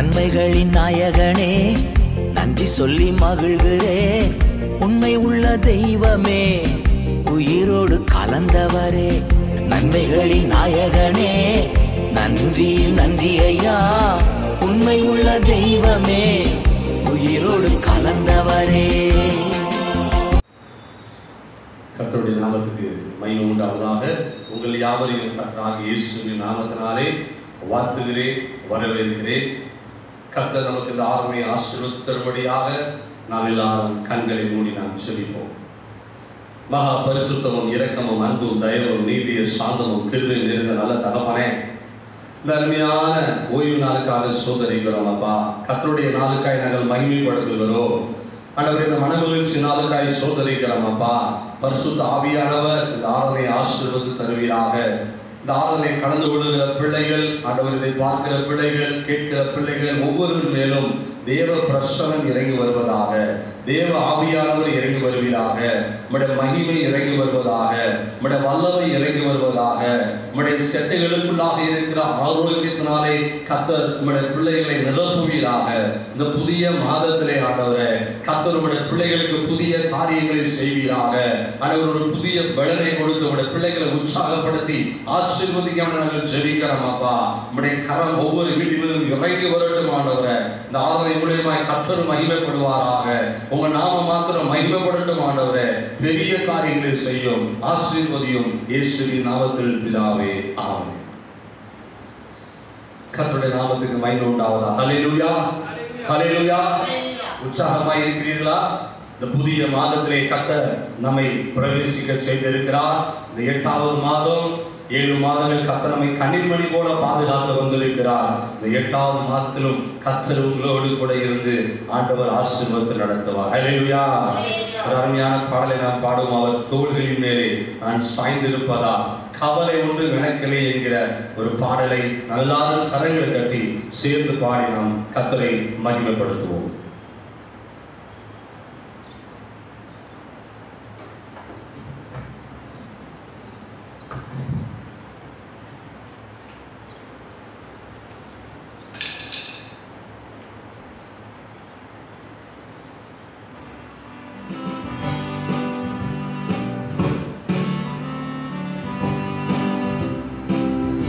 நன்மைகளின் நாயகனே நன்றி சொல்லி மகிழ்கிறே உண்மை உள்ள தெய்வமே உயிரோடு கலந்தவரே நன்மைகளின் நாயகனே நன்றி நன்றி ஐயா உண்மை உள்ள தெய்வமே உயிரோடு கலந்தவரே கர்த்தருடைய நாமத்துக்கு மகிமை உண்டாவதாக உங்கள் யாவரையும் கர்த்தராக இயேசுவின் நாமத்தினாலே வாழ்த்துகிறேன் வரவேற்கிறேன் கர்த்தர் நமக்கு இந்த ஆர்மையை ஆசீர்வதித்து தரும்படியாக நாம் எல்லாரும் கண்களை மூடி நாம் செபிப்போம் மகா பரிசுத்தமும் இரக்கமும் அன்பும் தயவும் நீடிய சாந்தமும் கிருபை நிறைந்த நல்ல தகப்பனே இந்த அருமையான ஓய்வு நாளுக்காக சோதரிக்கிறோம் அப்பா கர்த்தருடைய நாளுக்காய் நாங்கள் மகிமைப்படுத்துகிறோம் ஆண்டவரே இந்த மனமகிழ்ச்சி நாளுக்காய் சோதரிக்கிறோம் அப்பா பரிசுத்த ஆவியானவர் இந்த ஆராதனை ஆசீர்வதி தருவீராக இந்த ஆராதனை கடந்து கொள்ளுகிற பிள்ளைகள் ஆண்டவர் இதை பார்க்கிற பிள்ளைகள் கேட்கிற பிள்ளைகள் ஒவ்வொரு மேலும் தேவ பிரசனம் இறங்கி வருவதாக தேவ ஆவியானவர் இறங்கி வருவீராக உம்முடைய மகிமை இறங்கி வருவதாக உம்முடைய வல்லமை இறங்கி வருவதாக உம்முடைய செட்டைகளுக்குள்ளாக இருக்கிற ஆரோக்கியத்தினாலே கத்தர் உம்முடைய பிள்ளைகளை நிரப்புவீராக இந்த புதிய மாதத்திலே ஆண்டவரே கத்தர் உம்முடைய பிள்ளைகளுக்கு புதிய காரியங்களை செய்வீராக ஆண்டவர் ஒரு புதிய பலனை கொடுத்து உம்முடைய பிள்ளைகளை உற்சாகப்படுத்தி ஆசீர்வதிக்காம நாங்கள் ஜெபிக்கிறோம் அப்பா உம்முடைய கரம் ஒவ்வொரு வீட்டிலும் இறங்கி வரட்டும் ஆண்டவரே இந்த ஆதரவை மூலியமாய் கத்தர் மகிமைப்படுவாராக உங்க நாம மாத்திரம் மகிமைப்படட்டும் ஆண்டவரே பெரிய காரியங்களை செய்யும் ஆசீர்வதியும் இயேசுவின் நாமத்தில் பிதாவே ஆமென் கர்த்தருடைய நாமத்துக்கு மகிமை உண்டாவதா ஹalleluya ஹalleluya உற்சாகமாய் இருக்கிறீர்களா இந்த புதிய மாதத்திலே கர்த்தர் நம்மை பிரவேசிக்க செய்திருக்கிறார் இந்த எட்டாவது மாதம் ஏழு மாதங்கள் கர்த்தர் நம்மை கண்ணின்மணி போல பாதுகாத்து வந்திருக்கிறார் இந்த எட்டாவது மாதத்திலும் கர்த்தர் உங்களோடு கூட இருந்து ஆண்டவர் ஆசீர்வாதத்தை நடத்துவார் ஹalleluya ஒரு அருமையான பாடலை நாம் பாடுவோம் அவர் தோள்களின் மேலே நான் சாய்ந்திருப்பதா கவலை ஒன்று வினக்கலே என்கிற ஒரு பாடலை நல்லாரும் கரங்களை கட்டி சேர்ந்து பாடி நாம் கத்தரை மகிமைப்படுத்துவோம்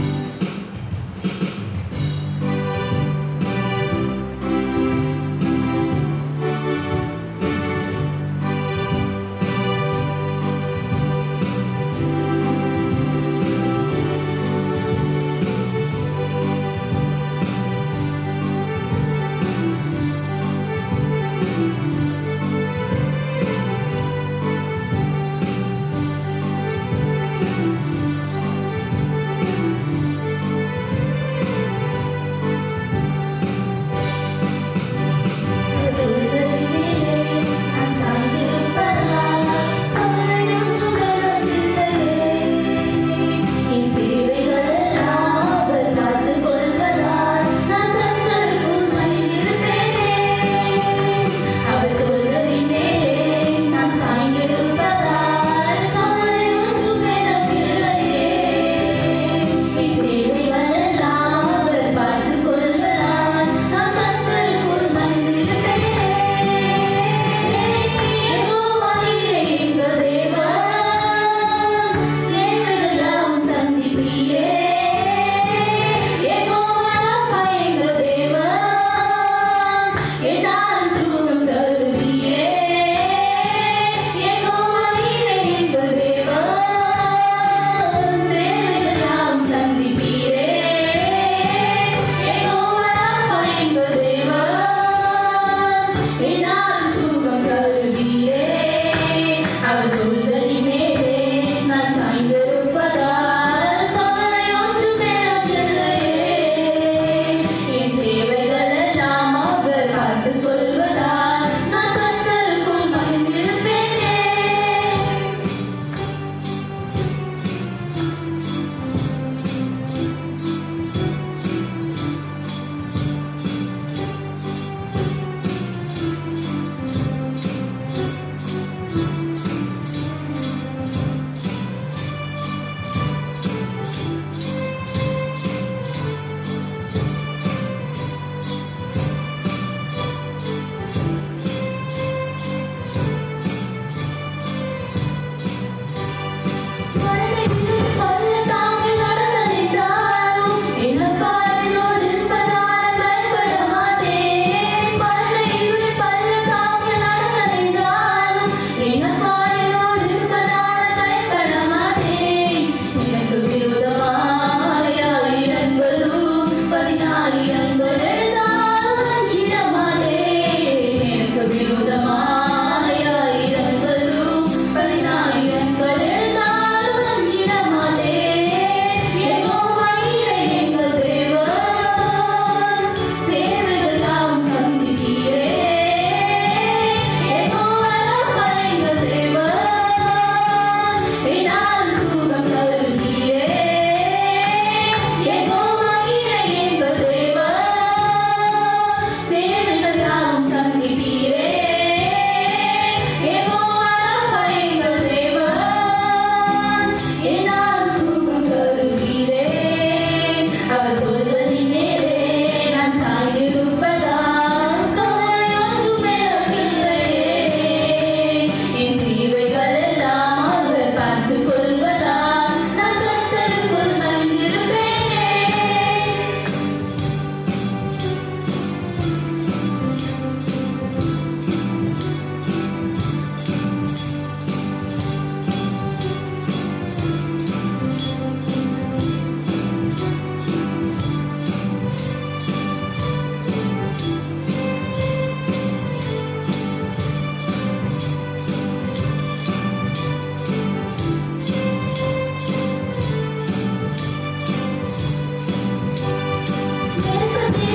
Thank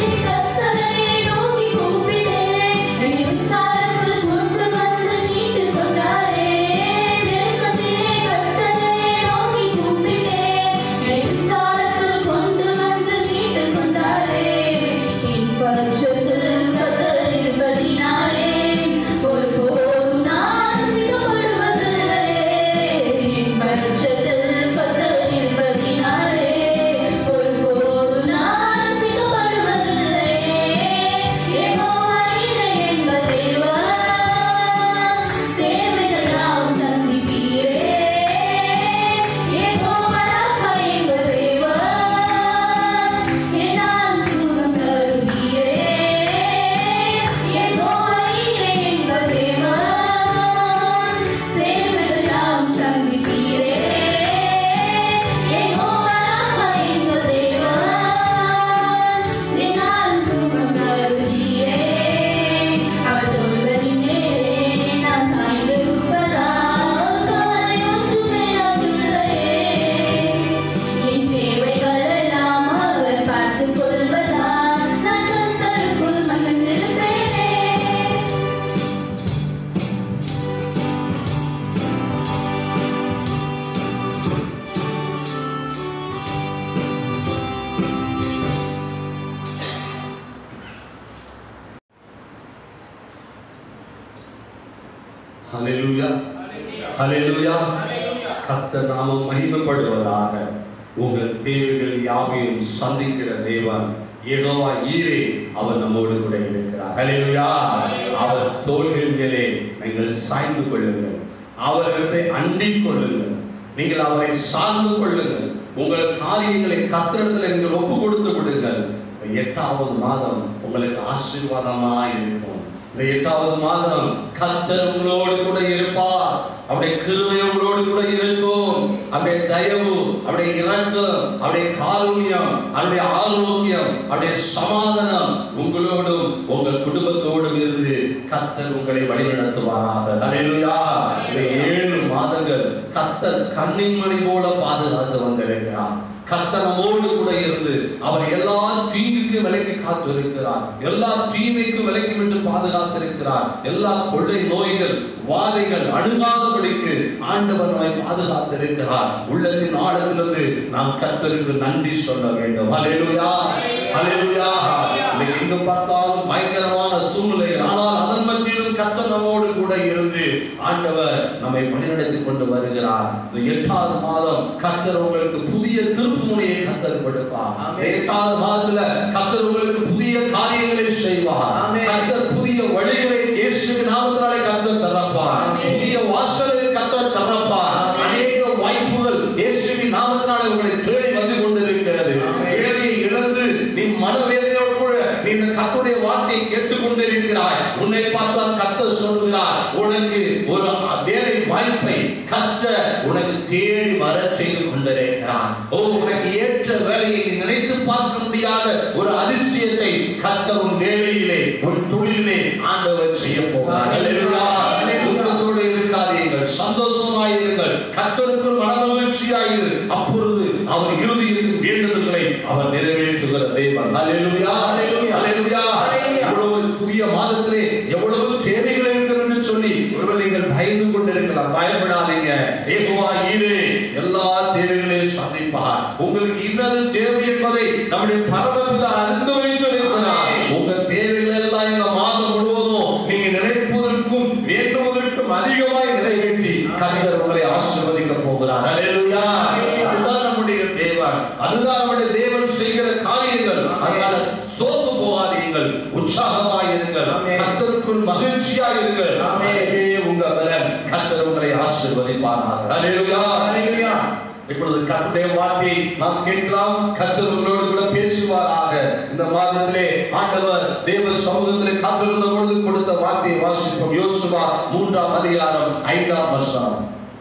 ஹalleluya ஹalleluya கர்த்தர் நாமம் மகிமைப்படுவதாக உங்கள் தேவைகள் யாவையும் சந்திக்கிற தேவன் யெகோவா ஈரே அவர் நம்மோடு கூட இருக்கிறார் ஹalleluya அவர் தோள்கள் மேலே நீங்கள் சாய்ந்து கொள்ளுங்கள் அவர்களை அண்டிக் கொள்ளுங்கள் நீங்கள் அவரை சார்ந்து கொள்ளுங்கள் உங்கள் காரியங்களை கத்திரத்தில் நீங்கள் ஒப்பு கொடுத்து விடுங்கள் இந்த எட்டாவது மாதம் உங்களுக்கு ஆசீர்வாதமா இருக்கும் இந்த எட்டாவது மாதம் கத்தர் உங்களோடு கூட இருப்பார் அவருடைய கிருபை உங்களோடு கூட இருக்கும் அவருடைய தயவு அவருடைய இரக்கம் அவருடைய காருண்யம் அவருடைய ஆரோக்கியம் அவருடைய சமாதானம் உங்களோடும் உங்கள் குடும்பத்தோடும் இருந்து கத்தர் உங்களை வழிநடத்துவாராக ஹalleluya இந்த ஏழு மாதங்கள் கத்தர் கண்ணின் மணி போல பாதுகாத்து வந்திருக்கிறார் கர்த்தர் நம்மோடு கூட இருந்து அவர் எல்லா தீங்குக்கு விலைக்கு காத்திருக்கிறார் எல்லா தீமைக்கும் விலைக்கு என்று பாதுகாத்திருக்கிறார் எல்லா கொள்ளை நோய்கள் வாதைகள் அணுகாதபடிக்கு ஆண்டவர் நம்மை பாதுகாத்திருக்கிறார் உள்ளத்தின் ஆழத்திலிருந்து நாம் கர்த்தருக்கு நன்றி சொல்ல வேண்டும் ஹalleluya ஹalleluya இன்னைக்கு எங்க பார்த்தாலும் பயங்கரமான சூழ்நிலை ஆனால் அதன் மத்தியிலும் கர்த்தர் நம்மோடு கூட இருந்து ஆண்டவர் நம்மை வழிநடத்தி கொண்டு வருகிறார் இந்த எட்டாவது மாதம் கர்த்தர் உங்களுக்கு புதிய திருப்பு முனையை கர்த்தர் கொடுப்பார் இந்த எட்டாவது மாதத்துல கர்த்தர் உங்களுக்கு புதிய காரியங்களை செய்வார் ஆமென். கர்த்தர் புதிய வழிகளை இயேசுவின் நாமத்தினாலே கர்த்தர் திறப்பார் ஆமென். புதிய வாசலை கர்த்தர் திறப்பார் ஆமென். அநேக வாய்ப்புகள் இயேசுவின் நாமத்தினாலே உங்களை தேடி வந்து கொண்டிருக்கிறது ஆமென். வேலையை இழந்து நீ மனவேதனையோடு கூட நீ இந்த கர்த்தருடைய வார்த்தையை கேட்டுக்கொண்டிருக்கிறாய் உன்னை பார்த்தால் கர்த்தர் சொல்கிறார் உனக்கு ஒரு வேலை வாய்ப்பை கர்த்தர் உனக்கு தேடி வர செய்து கொண்டிருக்கிறார் ஓ உனக்கு ஏற்ற வேலையை நீ நினைத்து பார்க்க முடியாத ஒரு அதிசயத்தை கர்த்தர் உன் வேலையிலே உன் தொழிலிலே ஆண்டவர் செய்ய போகிறார் அல்லேலூயா. துக்கத்தோடு இருக்காதீர்கள் சந்தோஷமாயிருங்கள் கர்த்தருக்குள் மனமகிழ்ச்சியாயிரு அப்பொழுது அவர் இறுதியில் வேண்டுதல்களை அவர் நிறைவேற்றுகிற தேவன் அல்லேலூயா அல்லேலூயா. அல்லேலூயா அல்லேலூயா. எவ்வளவு புதிய மாதத்திலே எவ்வளவு தேவைகள் இருக்கிறது என்று சொல்லி ஒருவர் நீங்கள் பயந்து கொண்டிருக்கலாம் பயப்படாதீங்க ஏகுவா ஈரே எல்லா தேவைகளையும் சந்திப்பார் உங்களுக்கு இன்னது தேவை என்பதை நம்முடைய பரமபிதா அறிந்து வைத்திருக்கிறார் உங்க தேவைகள் எல்லாம் இந்த மாதம் முழுவதும் நீங்க நினைப்பதற்கும் வேண்டுவதற்கும் அதிகமாய் நிறைவேற்றி கர்த்தர் உங்களை ஆசீர்வதிக்க போகிறார் அல்லேலூயா அதுதான் நம்முடைய தேவன் அதுதான் நம்முடைய தேவன் செய்கிற காரியங்கள் அதனால சோர்ந்து போகாதீர்கள் உற்சாகமாய் இருங்கள் ஆமென். கர்த்தருக்குள் மகிழ்ச்சியாய் இருங்கள் ஆமென். அதுவே உங்க பலன் கர்த்தர் உங்களை ஆசீர்வதிப்பாராக அல்லேலூயா ஹalleluya இப்பொழுது கர்த்தருடைய வார்த்தையை நாம் கேட்கலாம் கர்த்தர் உங்களோடு கூட பேசுவாராக இந்த மாதத்திலே ஆண்டவர் தேவ சமூகத்திலே காத்திருந்த பொழுது கொடுத்த வார்த்தையை வாசிப்போம் யோசுவா மூன்றாம் அதிகாரம் ஐந்தாம் வசனம்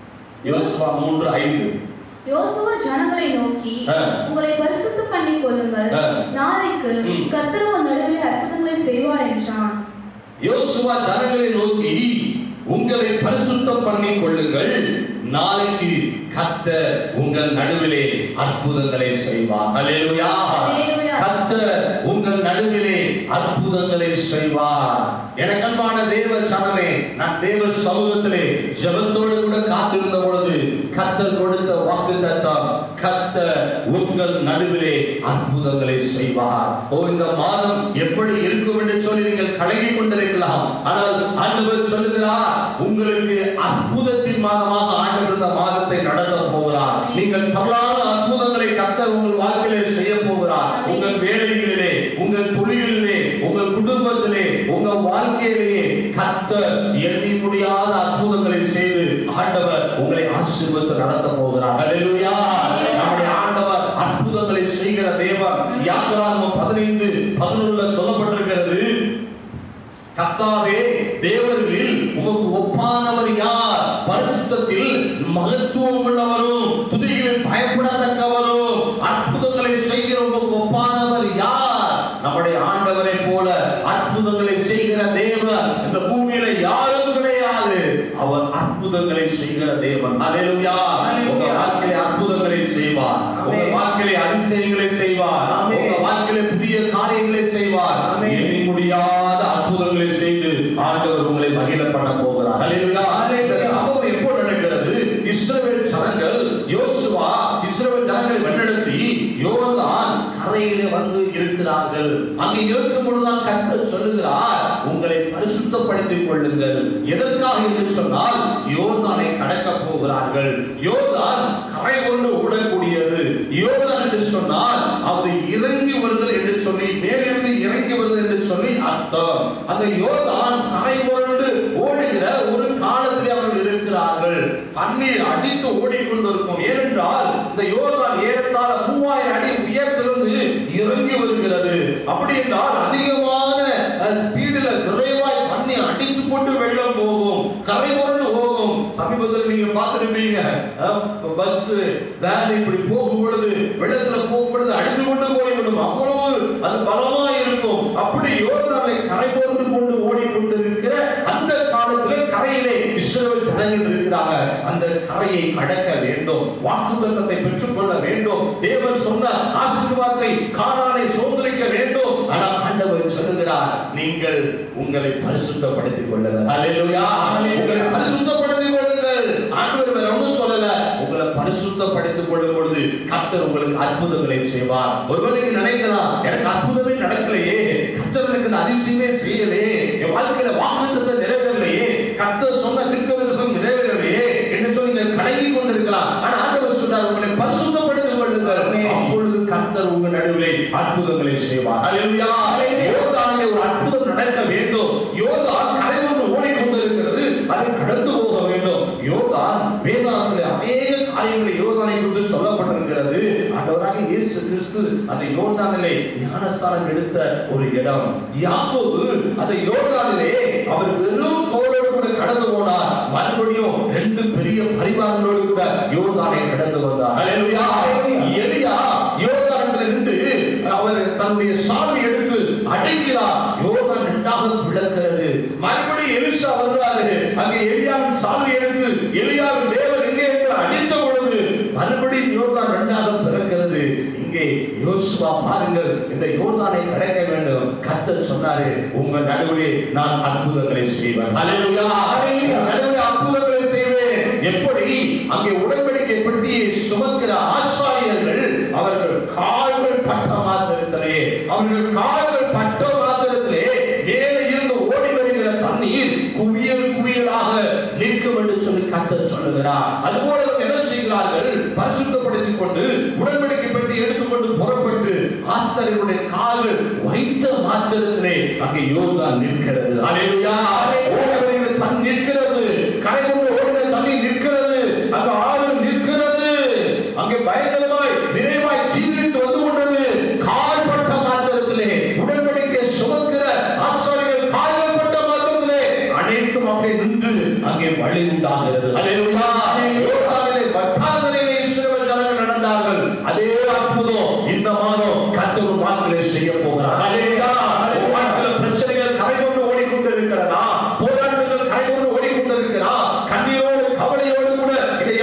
யோசுவா மூன்று ஐந்து யோசுவா ஜனங்களை நோக்கி ஆ. உங்களை பரிசுத்தம் பண்ணி கொள்ளுங்கள் ஆ. நாளைக்கு ம். கர்த்தர் உன் நடுவில் அற்புதங்களை செய்வார் என்றான் யோசுவா ஜனங்களை நோக்கி உங்களை பரிசுத்தம் பண்ணி கொள்ளுங்கள் நாளைக்கு கர்த்தர் உங்கள் நடுவிலே அற்புதங்களை செய்வார் அல்லேலூயா அல்லேலூயா. கர்த்தர் உங்கள் நடுவிலே அற்புதங்களை செய்வார் எனக்கு அன்பான தேவ சனமே நான் தேவ சமூகத்திலே ஜெபத்தோடு கூட காத்திருந்த பொழுது கர்த்தர் கொடுத்த வாக்கு தத்தம் கர்த்தர் உங்கள் நடுவிலே அற்புதங்களை செய்வார் ஓ இந்த மாதம் எப்படி இருக்கும் என்று சொல்லி நீங்கள் கலங்கி கொண்டிருக்கலாம் ஆனால் ஆண்டவர் சொல்லுகிறார் உங்களுக்கு அற்புதத்தின் மாதமாக ஆண்டவர் இந்த மாதத்தை நடத்த போகிறார் நீங்கள் பல்லான அற்புதங்களை கர்த்தர் உங்கள் வாழ்க்கையிலே செய்ய போகிறார் உங்கள் வேலைகளிலே உங்கள் தொழிலிலே உங்கள் குடும்பத்திலே உங்க வாழ்க்கையிலேயே கர்த்தர் எண்ணி முடியாத அற்புதங்களை செய்து ஆண்டவர் உங்களை ஆசீர்வதித்து நடத்த போகிறார் அல்லேலூயா நம்முடைய ஆண்டவர் அற்புதங்களை செய்கிற தேவன் யாத்திராகமம் பதினைந்து பதினொன்றுல சொல்லப்பட்டிருக்கிறது கர்த்தாவே தேவர்களில் உமக்கு ஒப்பானவர் யார் பரிசுத்தத்தில் மகத்துவம் உள்ளவரும் துதிகளில் பயப்படத்தக்கவரும் அற்புதங்களை செய்கிற உமக்கு ஒப்பானவர் யார் நம்முடைய ஆண்டவரை போல அற்புதங்களை செய்கிற தேவன் இந்த பூமியில யாரும் கிடையாது அவர் அற்புதங்களை செய்கிற தேவன் அல்லேலூயா உங்க வாழ்க்கையில அற்புதங்களை செய்வார் உங்க வாழ்க்கையில அதிசயங்களை செய்வார் உங்க வாழ்க்கையில புதிய காரியங்களை செய்வார் எண்ணி முடியாத அற்புதங்களை செய்து ஆண்டவர் உங்களை மகிழ பண்ண போகிறார் அல்லேலூயா இந்த சம்பவம் எப்போ நடக்கிறது இஸ்ரவேல் ஜனங்கள் யோசுவா இஸ்ரவேல் ஜனங்களை வழிநடத்தி யோர்தான் கரையிலே வந்து இருக்கிறார்கள் அங்கே இருக்கும் பொழுதுதான் கர்த்தர் சொல்லுகிறார் உங்களை பரிசுத்தப்படுத்திக் கொள்ளுங்கள் எதற்காக என்று சொன்னால் யோர்தானை கடக்க போகிறார்கள் யோர்தான் கரை கொண்டு ஓடக்கூடியது யோர்தான் என்று சொன்னால் அது இறங்கி வருதல் என்று சொல்லி மேலிருந்து இறங்கி வருதல் என்று சொல்லி அர்த்தம் அந்த யோர்தான் கரை கொண்டு ஓடுகிற ஒரு காலத்திலே அவர்கள் இருக்கிறார்கள் தண்ணீர் அடித்து ஓடிக்கொண்டிருக்கும் ஏனென்றால் இந்த யோர்தான் ஏறத்தாழ மூவாயிரம் அடி உயரத்திலிருந்து இறங்கி வருகிறது அப்படி என்றால் அதிகமான ஸ்பீடுல விரைவாய் தண்ணி அடித்து கொண்டு வெள்ளம் போகும் கரை புரண்டு போகும் சமீபத்தில் நீங்க பார்த்திருப்பீங்க பஸ் வேன் இப்படி போகும் பொழுது வெள்ளத்துல போகும் பொழுது அடித்து கொண்டு போய்விடும் அவ்வளவு அது பலமா இருக்கும் அப்படி யோர்தானை கரை புரண்டு கொண்டு ஓடிக்கொண்டிருக்கிற அந்த காலத்திலே கரையிலே இஸ்ரவேல் ஜனங்கள் இருக்கிறாங்க அந்த கரையை கடக்க வேண்டும் வாக்குத்தத்தத்தை பெற்றுக்கொள்ள வேண்டும் தேவன் சொன்ன ஆசீர்வாதத்தை காணானை சுதந்திரிக்க வேண்டும் ஆனால் ஆண்டவர் சொல்லுகிறார் நீங்கள் உங்களை பரிசுத்தப்படுத்திக் கொள்ளுங்கள் அல்லேலூயா உங்களை பரிசுத்தப்படுத்திக் கொள்ளுங்கள் ஆண்டவர் வேற ஒன்றும் சொல்லல உங்களை பரிசுத்தப்படுத்திக் கொள்ளும் பொழுது கர்த்தர் உங்களுக்கு அற்புதங்களை செய்வார் ஒருவேளை நீங்க நினைக்கலாம் எனக்கு அற்புதமே நடக்கலையே கர்த்தர் எனக்கு இந்த அதிசயமே செய்யலையே என் வாழ்க்கையில வாக்குத்தத்தை நிறைவேறலையே கர்த்தர் சொன்ன தீர்க்கதரிசனம் நிறைவேறலையே என்று சொல்லி நீங்கள் கலங்கி கொண்டிருக்கலாம் ஆனா ஆண்டவர் சொன்னார் உங்களை பரிசுத்தப்படுத்திக் கொள்ளுங்கள் அப்பொழுது கர்த்தர் உங்க நடுவிலே அற்புதங்களை செய்வார் அல்லேலூயா யோர்தானிலே ஒரு அற்புதம் நடக்க வேண்டும் யோர்தான் கரை கொண்டு ஓடிக்கொண்டிருக்கிறது அதை கடந்து போக வேண்டும் யோர்தான் வேதாந்தத்தில் அநேக காரியங்களை யோர்தானை குறித்து சொல்லப்பட்டிருக்கிறது ஆண்டவராக இயேசு கிறிஸ்து அந்த யோர்தானிலே ஞானஸ்தானம் எடுத்த ஒரு இடம் யாக்கோபு அந்த யோர்தானிலே அவர் வெறும் கோலோடு கூட கடந்து போனார் மறுபடியும் ரெண்டு பெரிய பரிவாரங்களோடு கூட யோர்தானை கடந்து வந்தார் அல்லேலூயா எலியா யோர்தானில் நின்று அவர் தன்னுடைய சாமி எடுத்து அடைக்கிறார் யோர்தான் ரெண்டாக பிளக்கிறது மறுபடியும் எலிசா வர்றாரு அங்கே எலியாவின் சாமி எடுத்து எலியாவின் தேவன் எங்கே என்று அடித்த பொழுது மறுபடியும் யோர்தான் ரெண்டாக பிறக்கிறது இங்கே யோசுவா பாருங்கள் இந்த யோர்தானை கடக்க வேண்டும் கர்த்தர் சொன்னாரு உங்க நடுவிலே நான் அற்புதங்களை செய்வேன் அல்லேலூயா உங்க நடுவிலே அற்புதங்களை செய்வேன் எப்படி அங்கே உடன்படிக்கை பெட்டியை சுமக்கிற ஆசாரியர்கள் அவர்கள் கால்கள் பட்ட மாத்திரத்திலே அவர்கள் கால்கள் பட்ட மாத்திரத்திலே மேலே இருந்து ஓடி வருகிற தண்ணீர் குவியல் குவியலாக நிற்கும் என்று சொல்லி கர்த்தர் சொல்லுகிறார் அதுபோல இவங்க என்ன செய்கிறார்கள் பரிசுத்தப்படுத்திக் கொண்டு உடன்படிக்கை பெட்டி எடுத்துக்கொண்டு புறப்பட்டு ஆசாரியருடைய கால்கள் வைத்த மாத்திரத்திலே அங்கே யோர்தான் நிற்கிறது அல்லேலூயா ஓடி வருகிற தண்ணி நிற்கிறது கரை கொண்டு ஓடின தண்ணி நிற்கிறது அங்க ஆறு நிற்கிறது அங்கே பயங்கரமாய் விரைவாய் ஜீவித்து வந்து கொண்டது கால்பட்ட மாத்திரத்திலே உடன்படிக்கை சுமக்கிற ஆசாரிகள் கால்கள் பட்ட மாத்திரத்திலே அனைத்தும் அப்படியே நின்று அங்கே வழி உண்டாகிறது அல்லேலூயா யோர்தானிலே வட்டாந்தரையிலே இஸ்ரவேல் ஜனங்கள் நடந்தார்கள் அதே அற்புதம் இந்த மாதம் கர்த்தர் ஒரு வாழ்க்கையிலே செய்ய போகிறார் அல்லேலூயா உன் வாழ்க்கையில பிரச்சனைகள் கரை கொண்டு ஓடிக்கொண்டிருக்கிறதா போராட்டங்கள் கரை கொண்டு ஓடிக்கொண்டிருக்கிறா கண்ணீரோடு கவலையோடு கூட இதை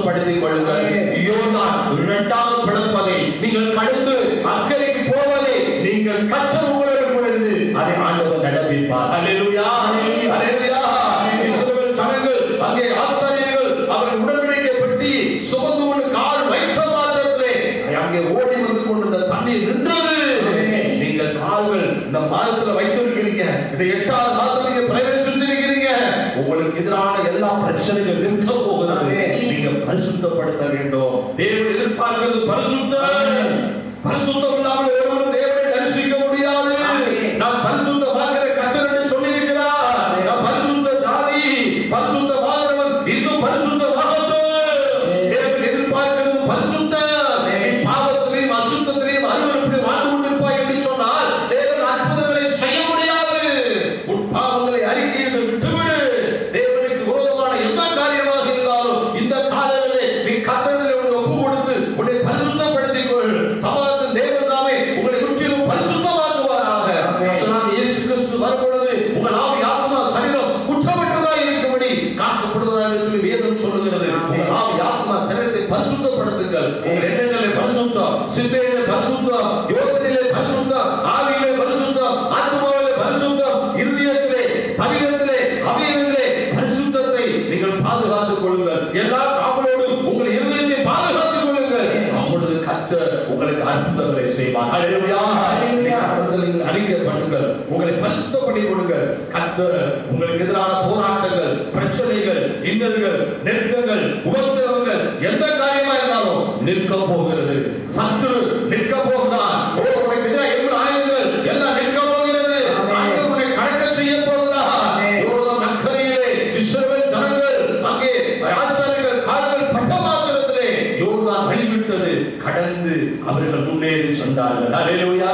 பரிசுத்தப்படுத்திக் கொள்ளுங்கள் யோர்தான் இரண்டாவது பிளப்பதை நீங்கள் கடந்து அக்கறைக்கு போவதை நீங்கள் கத்தர் உங்களோடு கூட இருந்து அதை ஆண்டவர் நடப்பிப்பார் அல்லேலூயா அல்லேலூயா இஸ்ரவேல் ஜனங்கள் அங்கே ஆசாரியர்கள் அவர் உடன்படிக்கை பெட்டி சுமந்து கொண்டு கால் வைத்த மாத்திரத்திலே அங்கே ஓடி வந்து கொண்டிருந்த தண்ணீர் நின்றது நீங்கள் கால்கள் இந்த மாதத்துல வைத்திருக்கிறீங்க இந்த எட்டாவது மாதத்துல நீங்க பிரவேசித்திருக்கிறீங்க உங்களுக்கு எதிரான எல்லா பிரச்சனைகள் நிற்க போகிறது நீங்க பரிசுத்தப்படுத்த வேண்டும் தேவன் எதிர்பார்க்கிறது பரிசுத்தம் பரிசுத்தம் இல்லாமல் ஒருவரும் தேவனை தரிசிக்க முடியாது நான் பரிசுத்தமாகிற கத்தர் என்று சொல்லியிருக்கிறார் நான் பரிசுத்த ஜாதி பரிசுத்தமாகிறவன் இன்னும் பரிசுத்தமாகட்டும் தேவன் எதிர்பார்க்கிறது பரிசுத்தம் நீ பாவத்திலையும் அசுத்தத்திலையும் அருவருப்பிலே வாழ்ந்து கொண்டிருப்பாய் என்று சொன்னால் தேவன் அற்புதங்களை செய்ய முடியாது உன் பாவங்களை அறிக்கையிட்டு விட்டுவிடு தேவனுக்கு விரோதமான எந்த காரியமாக இருந்தாலும் இந்த காலங்களிலே நீ கத்தரிலே உன்னை ஒப்பு கொடுத்து உன்னை பரிசுத்தப்படுத்திக் கொள் சமாதான தேவன் தாமே உங்களை முற்றிலும் பரிசுத்தமாக்குவாராக கர்த்தராகிய இயேசு கிறிஸ்து வரும்பொழுது உங்கள் ஆவி ஆத்மா சரீரம் குற்றமற்றதாய் இருக்கும்படி காக்கப்படுவதா என்று சொல்லி வேதம் சொல்லுகிறது உங்கள் ஆவி ஆத்மா சரீரத்தை பரிசுத்தப்படுத்துங்கள் உங்கள் எண்ணங்களிலே பரிசுத்தம் சிந்தையிலே பரிசுத்தம் யோசனையிலே பரிசுத்தம் ஆவியிலே பரிசுத்தம் ஆத்மாவிலே பரிசுத்தம் இருதயத்திலே சரீரத்திலே அவயவங்களிலே பரிசுத்தத்தை நீங்கள் பாதுகாத்துக் கொள்ளுங்கள் எல்லா காவலோடும் உங்கள் இருதயத்தை பாதுகாத்துக் கொள்ளுங்கள் அப்பொழுது கர்த்தர் உங்களுக்கு அற்புதங்களை செய்வார் ஹalleluya கர்த்தர் நீங்கள் அறிக்கைப்படுங்கள் உங்களை பரிசுத்தப்படுத்திக் கொள்ளுங்கள் கர்த்தர் உங்களுக்கு எதிரான போராட்டங்கள் பிரச்சனைகள் இன்னல்கள் நெருக்கங்கள் உபத்திரவங்கள் எந்த காரியமா இருந்தாலும் நிற்க போகிறது சத்துரு நிற்க போகிறான் ஓ உனக்கு எதிராக எழுபது ஆயுதங்கள் எல்லாம் நிற்க போகிறது ஆண்டவர் உன்னை கடக்க செய்ய போகிறார் யோர்தான் அக்கறையிலே இஸ்ரவேல் ஜனங்கள் அங்கே ஆசாரியர்கள் கால்கள் பட்ட மாத்திரத்திலே யோர்தான் வழிவிட்டது கடந்து அவர்கள் முன்னேறி சென்றார்கள் அல்லேலூயா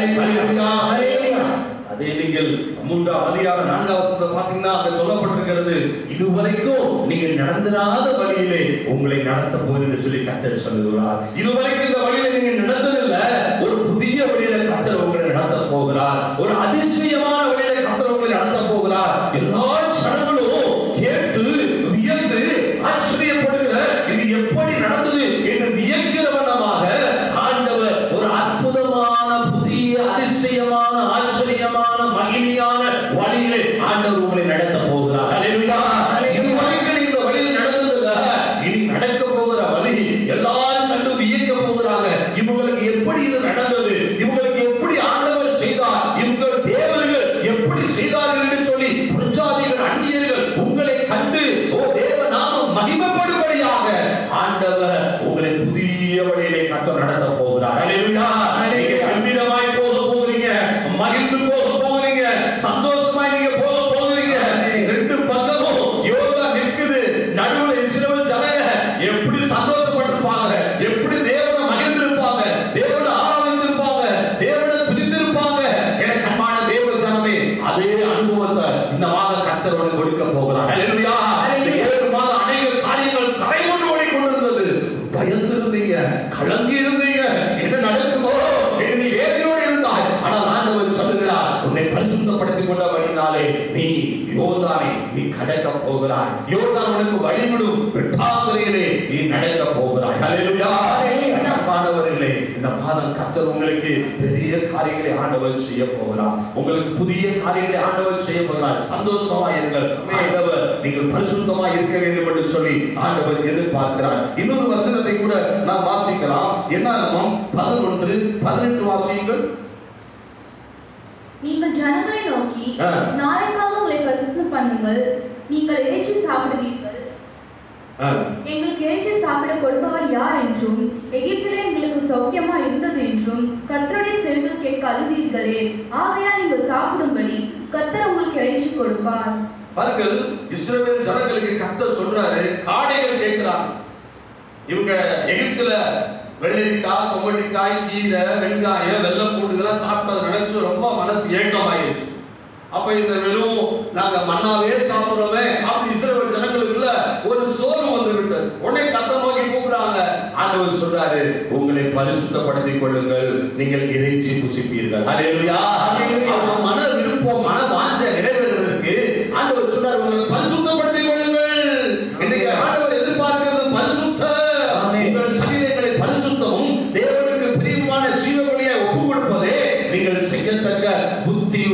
அல்லேலூயா அதே நீங்கள் மூன்றாம் அதிகாரம் நான்காம் வசனத்தை பார்த்தீங்கன்னா அங்க சொல்லப்பட்டிருக்கிறது இதுவரைக்கும் நீங்கள் நடந்திராத வழியிலே உங்களை நடத்த போகிறேன் என்று சொல்லி கத்தர் சொல்லுகிறார் இதுவரைக்கும் இந்த வழியில நீங்க நடந்ததில்ல ஒரு புதிய வழியில கத்தர் உங்களை நடத்த போகிறார் ஒரு அதிசயமான வழியில கத்தர் உங்களை நடத்த போகிறார் எல்லா ஜனங்களும் கேட்டு வியந்து ஆச்சரியப்படுகிற இது எப்படி நடந்தது என்று வியக்கிற வண்ணமாக ஆண்டவர் ஒரு அற்புதமான புதிய அதிசயமான ஆச்சரியமான மகிமையான வழியிலே ஆண்டவர் உங்களை நடத்த போகிறார் அல்லேலூயா இதுவரைக்கும் நீங்க இந்த வழியில் நடந்ததில்ல இனி நடக்க போகிற வழி எல்லாரும் கண்டு வியக்க போகிறாங்க இவங்களுக்கு எப்படி இது நடந்தது இவங்களுக்கு எப்படி ஆண்டவர் செய்தார் இவங்க தேவர்கள் எப்படி செய்தார்கள் என்று சொல்லி பிரஜாதிகள் அந்நியர்கள் உங்களை கண்டு ஓ தேவ நாமம் மகிமைப்படும்படியாக ஆண்டவர் உங்களை புதிய வழியிலே கத்த நடத்த போகிறார் அல்லேலூயா நீங்க கம்பீரமாய் போக போகிறீங்க மகிழ்ந்து போக போகிறீங்க சந்தோஷமாய் நீங்க போக போகிறீங்க ரெண்டு பக்கமும் யோகா நிற்குது நடுவுல இஸ்ரவேல் ஜனங்க எப்படி சந்தோஷப்பட்டிருப்பாங்க எப்படி தேவனை மகிழ்ந்திருப்பாங்க தேவனை ஆராதித்திருப்பாங்க தேவனை துதித்திருப்பாங்க எனக்கு அன்பான தேவ ஜனமே அதே அனுபவத்தை இந்த மாதம் கர்த்தரோடு கொடுக்க போகிறார் அல்லேலூயா இந்த ஏழு மாதம் அநேக காரியங்கள் கரை கொண்டு ஓடிக்கொண்டிருந்தது பயந்து இருந்தீங்க கலங்கி இருந்தீங்க என்ன நடக்குமோ என்று நீ வேதனையோடு இருந்தாய் ஆனால் ஆண்டவர் சொல்லுகிறார் உன்னை பரிசுத்தப்படுத்திக் கொண்ட வழியினாலே நீ யோர்தானை நீ கடக்க போகிறாய் யோர்தான் உனக்கு வழிவிடும் வெட்டாந்தரையிலே நீ நடக்க போகிறாய் ஹalleluya அன்பானவர்களே இந்த மாதம் கர்த்தர் உங்களுக்கு பெரிய காரியங்களை ஆண்டவர் செய்ய போகிறார் உங்களுக்கு புதிய காரியங்களை ஆண்டவர் செய்ய போகிறார் சந்தோஷமா இருங்கள் ஆண்டவர் நீங்கள் பரிசுத்தமா இருக்க வேண்டும் என்று சொல்லி ஆண்டவர் எதிர்பார்க்கிறார் இன்னொரு வசனத்தை கூட நாம் வாசிக்கலாம் என்ன பதினொன்று பதினெட்டு வாசியுங்கள் நீங்கள் ஜனங்களை நோக்கி ஆ. நாளைக்காக உங்களை பரிசுத்தம் பண்ணுங்கள் நீங்கள் இறைச்சி சாப்பிடுவீர்கள் ஆ, எங்களுக்கு இறைச்சி சாப்பிட கொடுப்பவர் யார் என்றும் எகிப்திலே எங்களுக்கு சௌக்கியமா இருந்தது என்றும் கர்த்தருடைய செவிகள் கேட்க அழுதீர்களே ஆகையால் நீங்கள் சாப்பிடும்படி கர்த்தர் உங்களுக்கு இறைச்சி கொடுப்பார் பாருங்கள் இஸ்ரவேல் ஜனங்களுக்கு கர்த்தர் சொல்றாரு காடைகள் கேட்கிறாங்க இவங்க எகிப்துல வெள்ளரிக்காய் கொம்பட்டிக்காய் கீரை வெங்காயம் வெள்ளம் பூண்டு இதெல்லாம் சாப்பிட்டதை நினைச்சு ரொம்ப மனசு ஏக்கமாயிருச்சு அப்ப இந்த வெறும் நாங்க மண்ணாவே சாப்பிடுறோமே அப்படி இஸ்ரவேல் ஜனங்களுக்குள்ள ஒரு சோர்வு வந்து விட்டது உடனே கத்த நோக்கி கூப்பிடுறாங்க ஆண்டவர் சொல்றாரு உங்களை பரிசுத்தப்படுத்திக் கொள்ளுங்கள் நீங்கள் இறைச்சி புசிப்பீர்கள் ஹalleluya அவங்க மன விருப்பம் மன வாஞ்ச நிறைவேறுவதற்கு ஆண்டவர் சொல்றாரு உங்களை பரிசுத்தப்படுத்திக் கொள்ளுங்கள் இன்னைக்கு ஆண்டவர் எதிர்பார்க்கிறது பரிசுத்த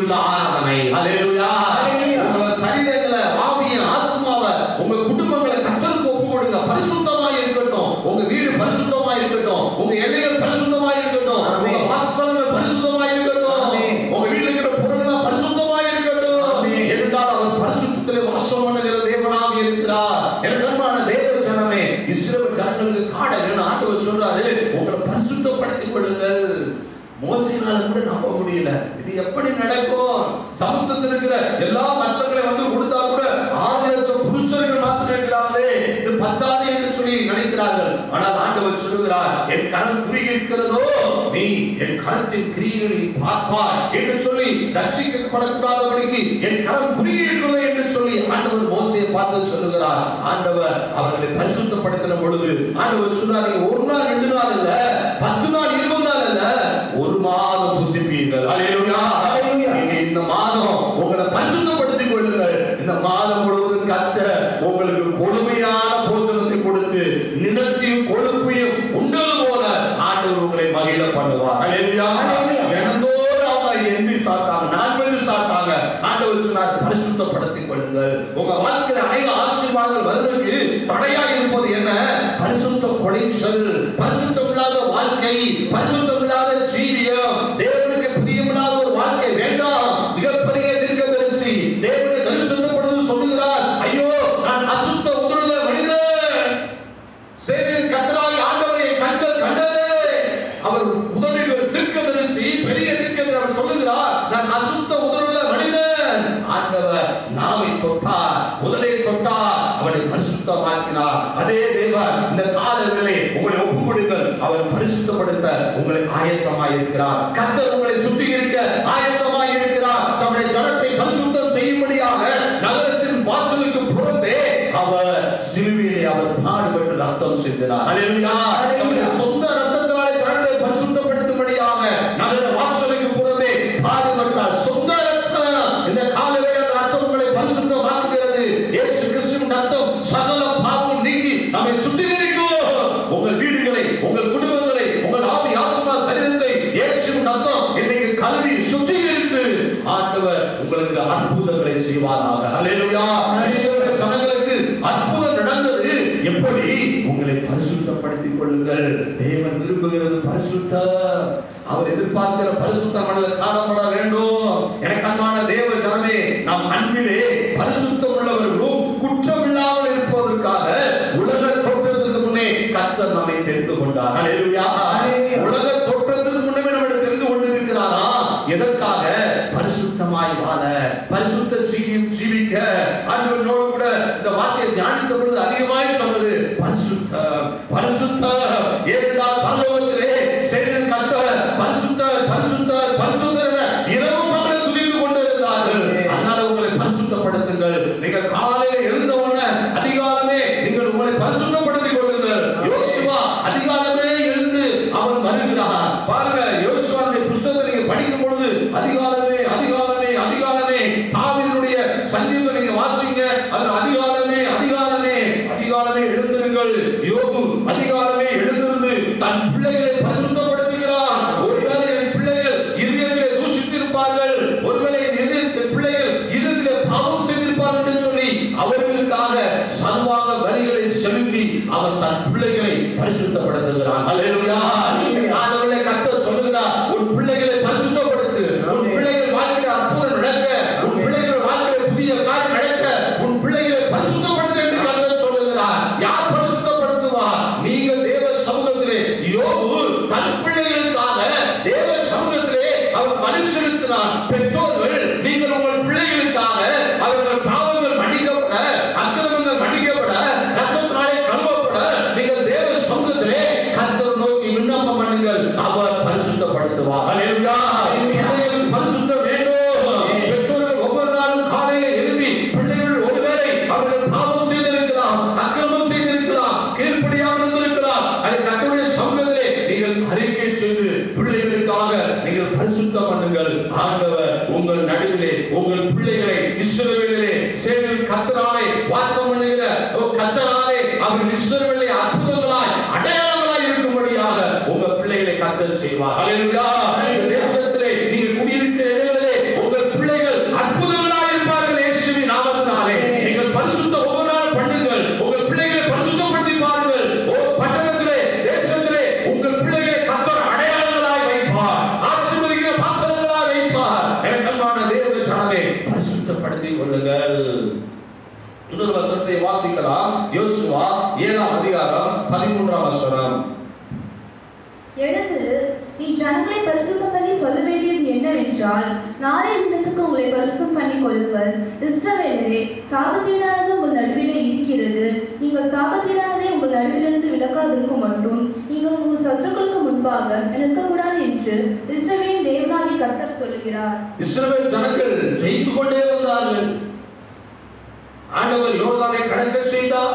துதிக்குள்ள ஆராதனை ஹalleluya Hallelujah. உங்க சரீரங்களை ஆவியை ஆத்மாவை உங்க குடும்பங்களை கர்த்தருக்கு ஒப்பு கொடுங்க பரிசுத்தமா இருக்கட்டும் உங்க வீடு பரிசுத்தமா இருக்கட்டும் உங்க எல்லைகள் பரிசுத்தமா இருக்கட்டும் Amen. உங்க வாசல்கள் பரிசுத்தமா இருக்கட்டும் Amen. உங்க வீட்டுல இருக்கிற பொருள்கள் பரிசுத்தமா இருக்கட்டும் Amen. என்றால் அவர் பரிசுத்தத்திலே வாசம் பண்ணுகிற தேவனாக இருக்கிறார் என் அன்பான தேவ ஜனமே இஸ்ரவேல் ஜனங்களுக்கு காடல் ஆண்டவர் சொல்றாரு உங்களை பரிசுத்தப்படுத்திக் கொள்ளுங்கள் மோசையினால கூட நம்ப முடியல இது எப்படி நடக்கும் சமுத்திரத்தில் இருக்கிற எல்லா மச்சங்களையும் வந்து கொடுத்தா கூட ஆறு லட்சம் புருஷர்கள் மாத்திரம் இருக்கிறார்களே இது பத்தாது என்று சொல்லி நினைக்கிறார்கள் ஆனால் ஆண்டவர் சொல்லுகிறார் என் கரம் குறுகி இருக்கிறதோ நீ என் கரத்தின் கிரியைகளை பார்ப்பாய் என்று சொல்லி ரட்சிக்கப்படக்கூடாதபடிக்கு என் கரம் குறுகி இருக்கிறதோ என்று சொல்லி ஆண்டவர் மோசையை பார்த்து சொல்லுகிறார் ஆண்டவர் அவர்களை பரிசுத்தப்படுத்தின பொழுது ஆண்டவர் சொன்னார் நீங்க ஒரு நாள் ரெண்டு நாள் இல்ல பத்து நாள் இருபது நாள் இல்ல ஒரு மாதம் புசிப்பீர்கள் அல்லேலூயா Hallelujah. நீங்க இந்த மாதம் உங்களை பரிசுத்தப்படுத்திக் கொள்ளுங்கள் இந்த மாதம் முழுவதும் கத்த உங்களுக்கு கொடுமையான போஜனத்தை கொடுத்து நிலத்தையும் கொழுப்பையும் உண்டது போல ஆண்டவர் உங்களை மகிழ பண்ணுவார் அல்லேலூயா Hallelujah. தினந்தோறும் அவங்க எண்ணி சாப்பிட்டாங்க நான்கு சாப்பிட்டாங்க ஆண்டவர் சொன்னார் பரிசுத்தப்படுத்திக் கொள்ளுங்கள் உங்க வாழ்க்கையில அநேக ஆசீர்வாதங்கள் வருவதற்கு தடையா இருப்பது என்ன பரிசுத்த கொடைச்சல் பரிசுத்தம் இல்லாத வாழ்க்கை பரிசுத்தம் இல்லாத ஜீவியம் தேவனுக்கு பிரியமில்லாத ஒரு வாழ்க்கை வேண்டாம் மிகப்பெரிய தீர்க்கதரிசி தேவனை தரிசனப்படுவது சொல்லுகிறார் ஐயோ நான் அசுத்த உதடுள்ள மனிதன் சேனையின் கர்த்தராகிய ஆண்டவரை என் கண்கள் கண்டதே அவர் உதடுகள் தீர்க்கதரிசி பெரிய தீர்க்கதரிசி அவர் சொல்லுகிறார் நான் அசுத்த உதடுள்ள மனிதன் ஆண்டவர் நாவை தொட்டார் உதடை தொட்டார் அவனை பரிசுத்தமாக்கினார் அதே தேவன் இந்த காலங்களிலே உங்களை ஒப்புக் கொடுங்கள் அவர் பரிசுத்தப்படுத்த உங்களை ஆயத்தமாய் இருக்கிறார் கர்த்தர் உங்களை சுத்திகரிக்க ஆயத்தமாய் இருக்கிறார் தம்முடைய ஜனத்தை பரிசுத்தம் செய்யும்படியாக நகரத்தின் வாசலுக்கு புறம்பே அவர் சிலுவையிலே அவர் பாடுபட்டு ரத்தம் சிந்தினார் அல்லேலூயா Hallelujah. நம்முடைய சொந்த ரத்தத்தினாலே ஜனத்தை பரிசுத்தப்படுத்தும்படியாக நகர வாசலுக்கு புறம்பே பாடுபட்டார் சொந்த ரத்தம் இந்த காலவேளை அந்த ரத்தம் உங்களை பரிசுத்தமாக்குகிறது இயேசு கிறிஸ்துவின் ரத்தம் சகல பாவம் நீக்கி நம்மை சுத்திகரிக்கும் உங்கள் வீடுகளை உங்கள் குடும்பங்களை உங்கள் ஆவி ஆத்மா சரீரத்தை இயேசுவின் ரத்தம் இன்னைக்கு கழுவி சுத்திகரித்து ஆண்டவர் உங்களுக்கு அற்புதங்களை செய்வாராக அல்லேலூயா இஸ்ரவேல் ஜனங்களுக்கு அற்புதம் நடந்தது எப்படி உங்களை பரிசுத்தப்படுத்திக் கொள்ளுங்கள் தேவன் விரும்புகிறது பரிசுத்த அவர் எதிர்பார்க்கிற பரிசுத்த மனதில் காணப்பட வேண்டும் எனக்கு அன்பான தேவ ஜனமே நாம் அன்பிலே பரிசுத்தம் உள்ளவர்களும் குற்றம் இல்லாமல் இருப்பதற்காக உலக தோற்றத்துக்கு முன்னே கர்த்தர் நம்மை தெரிந்து கொண்டார் அல்லேலூயா Hallelujah. உலக தோற்றத்துக்கு முன்னமே நம்மை தெரிந்து கொண்டிருக்கிறாரா எதற்காக பரிசுத்தமாய் வாழ பரிசுத்த ஜீவியம் ஜீவிக்க ஆண்டவனோடு கூட இந்த வார்த்தையை தியானித்த பொழுது அதிகமாய் சொன்னது பரிசுத்த பரிசுத்த ஏனென்றால் பரலோகத்திலே சேனன் கத்த பரிசுத்த பரிசுத்த பரிசுத்த என இரவும் பகலும் துதித்து கொண்டிருந்தார்கள் அதனால உங்களை பரிசுத்தப்படுத்துங்கள் நீங்கள் காலையில எழுந்த உடனே அதிகாலமே நீங்கள் உங்களை பரிசுத்தப்படுத்திக் கொள்ளுங்கள் யோசுவா அதிகாலமே எழுந்து அவன் வருகிறான் பாருங்க யோசுவாவுடைய புஸ்தகத்தை நீங்க படிக்கும் பொழுது அதிகாலமே அதிகாலமே அதிகாலமே தாவீதுடைய சங்கீதம் நீங்க வாசிங்க அதுல அதிகாலமே அதிகாலமே அதிகாலமே எழுந்திருங்கள் யோபு அதிகாலமே எழுந்திருந்து தன் பிள்ளைகளை பரிசுத்தப்படுத்துகிறான் ஒருவேளை என் பிள்ளைகள் இதயத்திலே தூஷித்திருப்பார்கள் ஒருவேளை என் இதயத்தில் பிள்ளைகள் இதயத்திலே பாவம் செய்திருப்பார்கள் என்று சொல்லி அவர்களுக்காக சர்வாக வழிகளை செலுத்தி அவன் தன் பிள்ளைகளை பரிசுத்தப்படுத்துகிறான் அல்லேலூயா ஆண்டவரே கர்த்தர் சொல்லுகிறார் உன் பிள்ளைகளை பரிசுத்தப்படுத்து உன் பிள்ளைகள் வாழ்க்கையில அற்புதம் நடக்க உன் பிள்ளைகள் வாழ்க்கையில புதிய காரியம் நடக்க உன் பிள்ளைகளை பரிசுத்தப்படுத்து என்று கர்த்தர் சொல்லுகிறார் யார் பரிசுத்தப்படுத்துவார் நீங்கள் தேவ சமூகத்திலே யோபு தன் பிள்ளைகளுக்காக தேவ சமூகத்திலே அவர் பலி செலுத்தினார் பெற்றோர்கள் நீங்கள் உங்கள் பிள்ளைகளுக்காக அவர்கள் பாவங்கள் மன்னிக்கப்பட அக்கிரமங்கள் மன்னிக்கப்பட ரத்தத்தினாலே கழுவப்பட நீங்கள் தேவ சமூகத்திலே கர்த்தர் நோக்கி விண்ணப்பம் பண்ணுங்கள் அவர் பரிசுத்தப்படுத்துவார் அல்லேலூயா பிள்ளைகள் பரிசுத்தம் வேண்டும் பெற்றோர்கள் ஒவ்வொரு நாளும் காலையில எழுப்பி பிள்ளைகள் ஒருவேளை அவர்கள் பாவம் செய்திருக்கலாம் அக்கிரமம் செய்திருக்கலாம் கீழ்ப்படியாமல் இருந்திருக்கலாம் அதை கர்த்தருடைய சமூகத்திலே நீங்கள் அறிக்கை செய்து பிள்ளைகளுக்காக நீங்கள் பரிசுத்தம் பண்ணுங்கள் ஆண்டவர் உங்கள் நடுவிலே உங்கள் பிள்ளைகளை இஸ்ரவேலிலே சேனையின் கர்த்தராலே வாசம் பண்ணுகிற ஓ கர்த்தராலே அவர் இஸ்ரவேலை அற்புதங்களாய் அடையாளங்களாய் இருக்கும்படியாக உங்க பிள்ளைகளை கர்த்தர் செய்வார் ஹalleluya இந்த தேசத்திலே நீங்கள் குடியிருக்கிற இடங்களிலே உங்கள் பரிசுத்தப்படுத்திக் கொள்ளுங்கள் இன்னொரு வசனத்தை வாசிக்கலாம் யோசுவா ஏழாம் அதிகாரம் பதிமூன்றாம் வசனம் எழுந்து நீ ஜனங்களை பரிசுத்தம் பண்ணி சொல்ல வேண்டியது என்னவென்றால் நாளைய தினத்துக்கு உங்களை பரிசுத்தம் பண்ணி கொள்ளுங்கள் இஸ்ரவேலரே சாபத்தீடானது உங்கள் நடுவிலே இருக்கிறது நீங்கள் சாபத்தீடானதை உங்கள் நடுவிலிருந்து விலக்காதிருக்கும் மட்டும் நீங்கள் உங்கள் சத்துருக்களுக்கு முன்பாக நிற்கக்கூடாது என்று இஸ்ரவேல் தேவனாகி கர்த்தர் சொல்கிறார் இஸ்ரவேல் ஜனங்கள் ஜெயித்து கொண்டே வந்தார்கள் ஆண்டவர் யோர்தானை கடக்க செய்தார்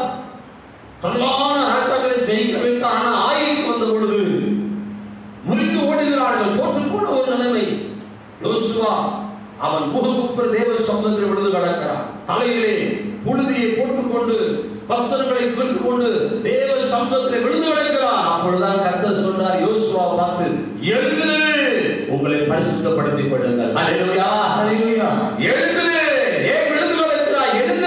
தொல்லான ராஜாக்களை ஜெயிக்க வைத்தார் ஆனால் ஆயிரம் வந்த பொழுது முறிந்து ஓடுகிறார்கள் தோற்று போன ஒரு நிலைமை யோசுவா அவன் முககுப்புற தேவ சப்தத்தில் விழுந்து கிடக்கிறான் தலையிலே புழுதியை போட்டுக்கொண்டு வஸ்திரங்களை குறித்து கொண்டு தேவ சப்தத்தில் விழுந்து கிடக்கிறான் அப்பொழுதுதான் கர்த்தர் சொன்னார் யோசுவா பார்த்து எழுந்து உங்களை பரிசுத்தப்படுத்திக் கொள்ளுங்கள் அல்லேலூயா ஹalleluya எழுந்து ஏன் விழுந்து கிடக்கிறாய் எழுந்து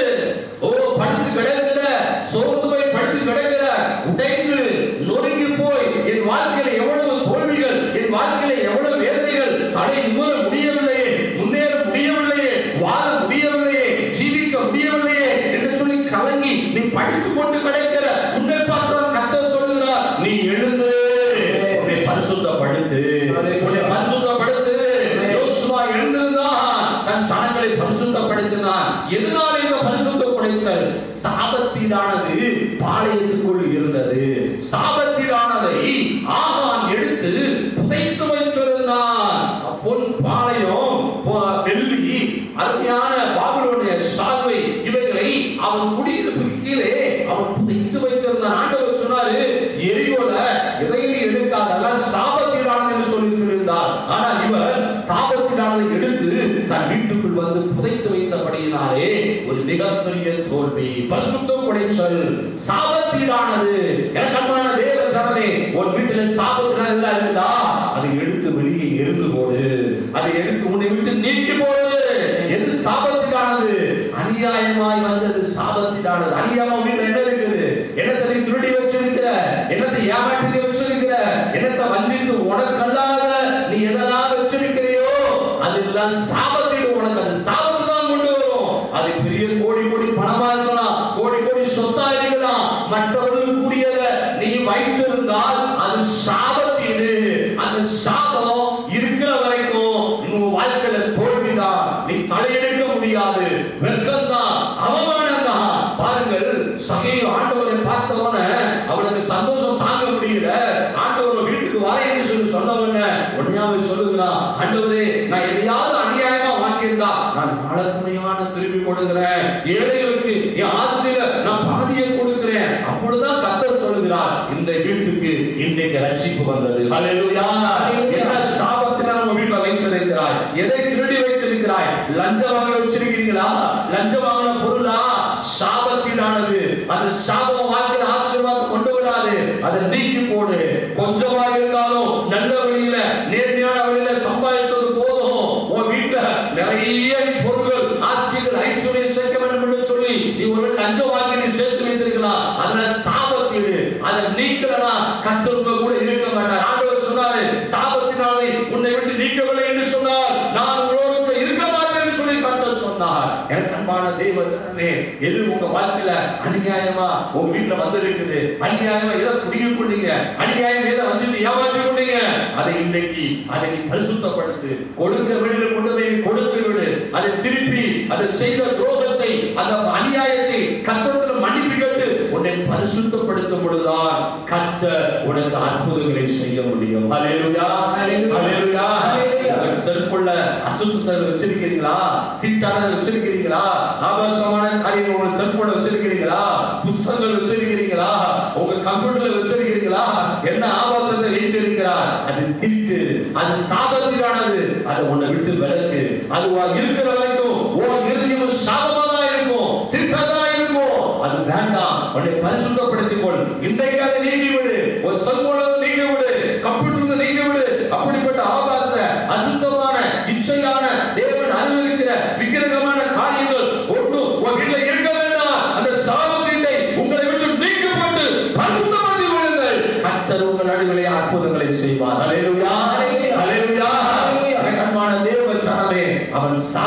ஓ படுத்து கிடக்கிற சோர்ந்து போய் படுத்து கிடக்கிற உடைந்து நொறுங்கி போய் என் வாழ்க்கையில எவ்வளவு தோல்விகள் என் வாழ்க்கையில எவ்வளவு வேதனைகள் தலை நிமிர முடியவில்லையே முன்னேற முடியவில்லையே வாழ முடியவில்லையே ஜீவிக்க முடியவில்லையே என்று சொல்லி கலங்கி நீ படித்துக் கொண்டு கிடக்கிற உன்னை பார்த்து கத்த சொல்லுகிறார் நீ எழுந்து உன்னை பரிசுத்தப்படுத்து உன்னை பரிசுத்தப்படுத்து யோசுவா எழுந்திருந்தான் தன் சனங்களை பரிசுத்தப்படுத்தினான் எதனால இந்த பரிசுத்த குடைச்சல் சாபத்தீடானது பாளையத்துக்குள் இருந்தது சாபத்தீடானதை ஆகான் எடுத்து புதைத்து வைத்திருந்தான் பொன் பாளையம் பொ- வெள்ளி அருமையான பாபிலோனிய சால்வை இவைகளை அவன் குடியிருப்பு கீழே அவன் புதைத்து வைத்திருந்தான் ஆண்டவர் சொன்னாரு எரியோல எதையும் எடுக்காதெல்லாம் சாபத்தீடானது என்று சொல்லி சொல்லியிருந்தார் ஆனால் இவர் சாபத்தினாலே எடுத்து தன் வீட்டுக்குள் வந்து புதைத்து வைத்தபடியினாலே ஒரு மிகப்பெரிய தோல்வி பரிசுத்த குடைச்சல் சாபத்தீடானது எனக்கு அன்பான தேவ ஜனமே உன் வீட்டில் சாபத்தினால இருந்தா அதை எடுத்து வெளியே எரிந்து போடு அதை எடுத்து உன்னை விட்டு நீக்கி போடு எது சாபத்தினானது அநியாயமாய் வந்தது சாபத்தினானது அநியாயமா வீட்டுல என்ன இருக்குது என்னத்தை நீ திருடி வச்சிருக்கிற என்னத்தை ஏமாற்றி வச்சிருக்கிற என்னத்தை வஞ்சித்து உனக்கல்லாத நீ எதெல்லாம் வச்சிருக்கிறையோ அதெல்லாம் சாபத்தில் உனக்கு அது சாபத்து தான் கொண்டு வரும் அது பெரிய கோடி கோடி பணமா இருக்கலாம் கோடி கோடி சொத்தா இருக்கலாம் மற்றவர்களுக்கு கூடியத நீ வைத்திருந்தால் அது சாபத்தீடு அந்த சாபம் இருக்கிற வரைக்கும் உங்க வாழ்க்கையில தோல்விதான் நீ தலையெடுக்க முடியாது வெட்கம் தான் அவமானம் தான் பாருங்கள் சகை ஆண்டவரை பார்த்தவன அவனுக்கு சந்தோஷம் தாங்க முடியல ஆண்டவர் வீட்டுக்கு வரேன் என்று சொல்லி சொன்னவன உடனே சொல்லுகிறான் ஆண்டவரே நான் எதையாவது அநியாயமா வாங்கியிருந்தா நான் நாளத்துணையான திருப்பி கொடுக்கிறேன் ஏழைகளுக்கு என் ஆஸ்தியில நான் பாதியை கொடுக்கிறேன் அப்பொழுதுதான் கத்தர் சொல்லுகிறார் இந்த வீட்டுக்கு இன்றைக்கு ரட்சிப்பு வந்தது ஹalleluya என்ன சாபத்தினால் நம்ம வீட்டுல வைத்திருக்கிறாய் எதை திருடி வைத்திருக்கிறாய் லஞ்சம் வாங்க வச்சிருக்கிறீங்களா லஞ்சம் வாங்கின பொருளா சாபத்தினானது அந்த சாபம் வாழ்க்கையில ஆசீர்வாதம் கொண்டு வராது அதை நீக்கி போடு கொஞ்சமா இருந்தாலும் நல்ல வழியில நேர்மையான வழியில சம்பாதித்தது போதும் உன் வீட்டுல நிறைய நீ பொருட்கள் ஆஸ்திகள் ஐஸ்வர்யம் சேர்க்க வேண்டும் என்று சொல்லி நீ ஒரு லஞ்சம் வாங்கி நீ சேர்த்து வைத்திருக்கலாம் அதுல சாபத்தீடு அதை நீக்கலனா கத்தருங்க கூட இருக்க மாட்டார் ஆண்டவர் சொன்னாரு சாபத்தினாலே உன்னை விட்டு நீக்கவில்லை என்று சொன்னார் நான் உங்களோடு கூட இருக்க மாட்டேன் என்று சொல்லி கத்தர் சொன்னார் எனக்கு அன்பான தேவ ஜனமே எது உங்க வாழ்க்கையில அநியாயமா உங்க வீட்டுல வந்து இருக்குது அநியாயமா எதை குடிக்க கொண்டீங்க அநியாயம் எதை வச்சுட்டு ஏமாற்றி கொண்டீங்க அதை இன்னைக்கு அதை நீ பரிசுத்தப்படுத்து கொடுக்க வெளியில கொண்டு போய் கொடுத்து விடு அதை திருப்பி அதை செய்த துரோகத்தை அந்த அநியாயத்தை கத்தத்துல மன்னிப்பு கேட்டு உன்னை பரிசுத்தப்படுத்தும் பொழுதுதான் கத்த உனக்கு அற்புதங்களை செய்ய முடியும் ஹalleluya Hallelujah. ஹalleluya Hallelujah. உங்க செல்புள்ள அசுத்தத்தை வச்சிருக்கிறீங்களா திட்டானதை வச்சிருக்கிறீங்களா ஆபாசமான காரியங்கள் உங்க செல்போன்ல வச்சிருக்கிறீங்களா புஸ்தகங்கள் வச்சிருக்கிறீங்களா உங்க கம்ப்யூட்டர்ல வச்சிருக்கிறீங்களா என்ன ஆபாசத்தை வைத்திருக்கிறார் அது திட்டு அது சாபத்திலானது அது உன்னை விட்டு விலக்கு அது உன் இருக்கிற வரைக்கும் உன் இருதயம் சாபமா தான் இருக்கும் திட்டதா இருக்கும் அது வேண்டாம் உன்னை பரிசுத்தப்படுத்திக் கொள் இன்றைக்கு அதை நீங்கி விடு ஒரு செல்போனை நீங்கி விடு கம்ப்யூட்டர் நீங்கி விடு அப்படிப்பட்ட ஆபாச அசுத்தமான இச்சையான தேவன் அறிவிக்கிற விக்கிரகமான காரியங்கள் ஒன்றும் உன் வீட்டுல இருக்க வேண்டாம் அந்த சாபத்தீட்டை உங்களை விட்டு நீக்கப்பட்டு பரிசுத்தப்படுத்திக் கொள்ளுங்கள் கர்த்தர் உங்கள் நடுவிலே அற்புதங்களை செய்வார் ஹalleluya Hallelujah. ஹalleluya Hallelujah. அன்பான தேவ ஜனமே அவன் சாப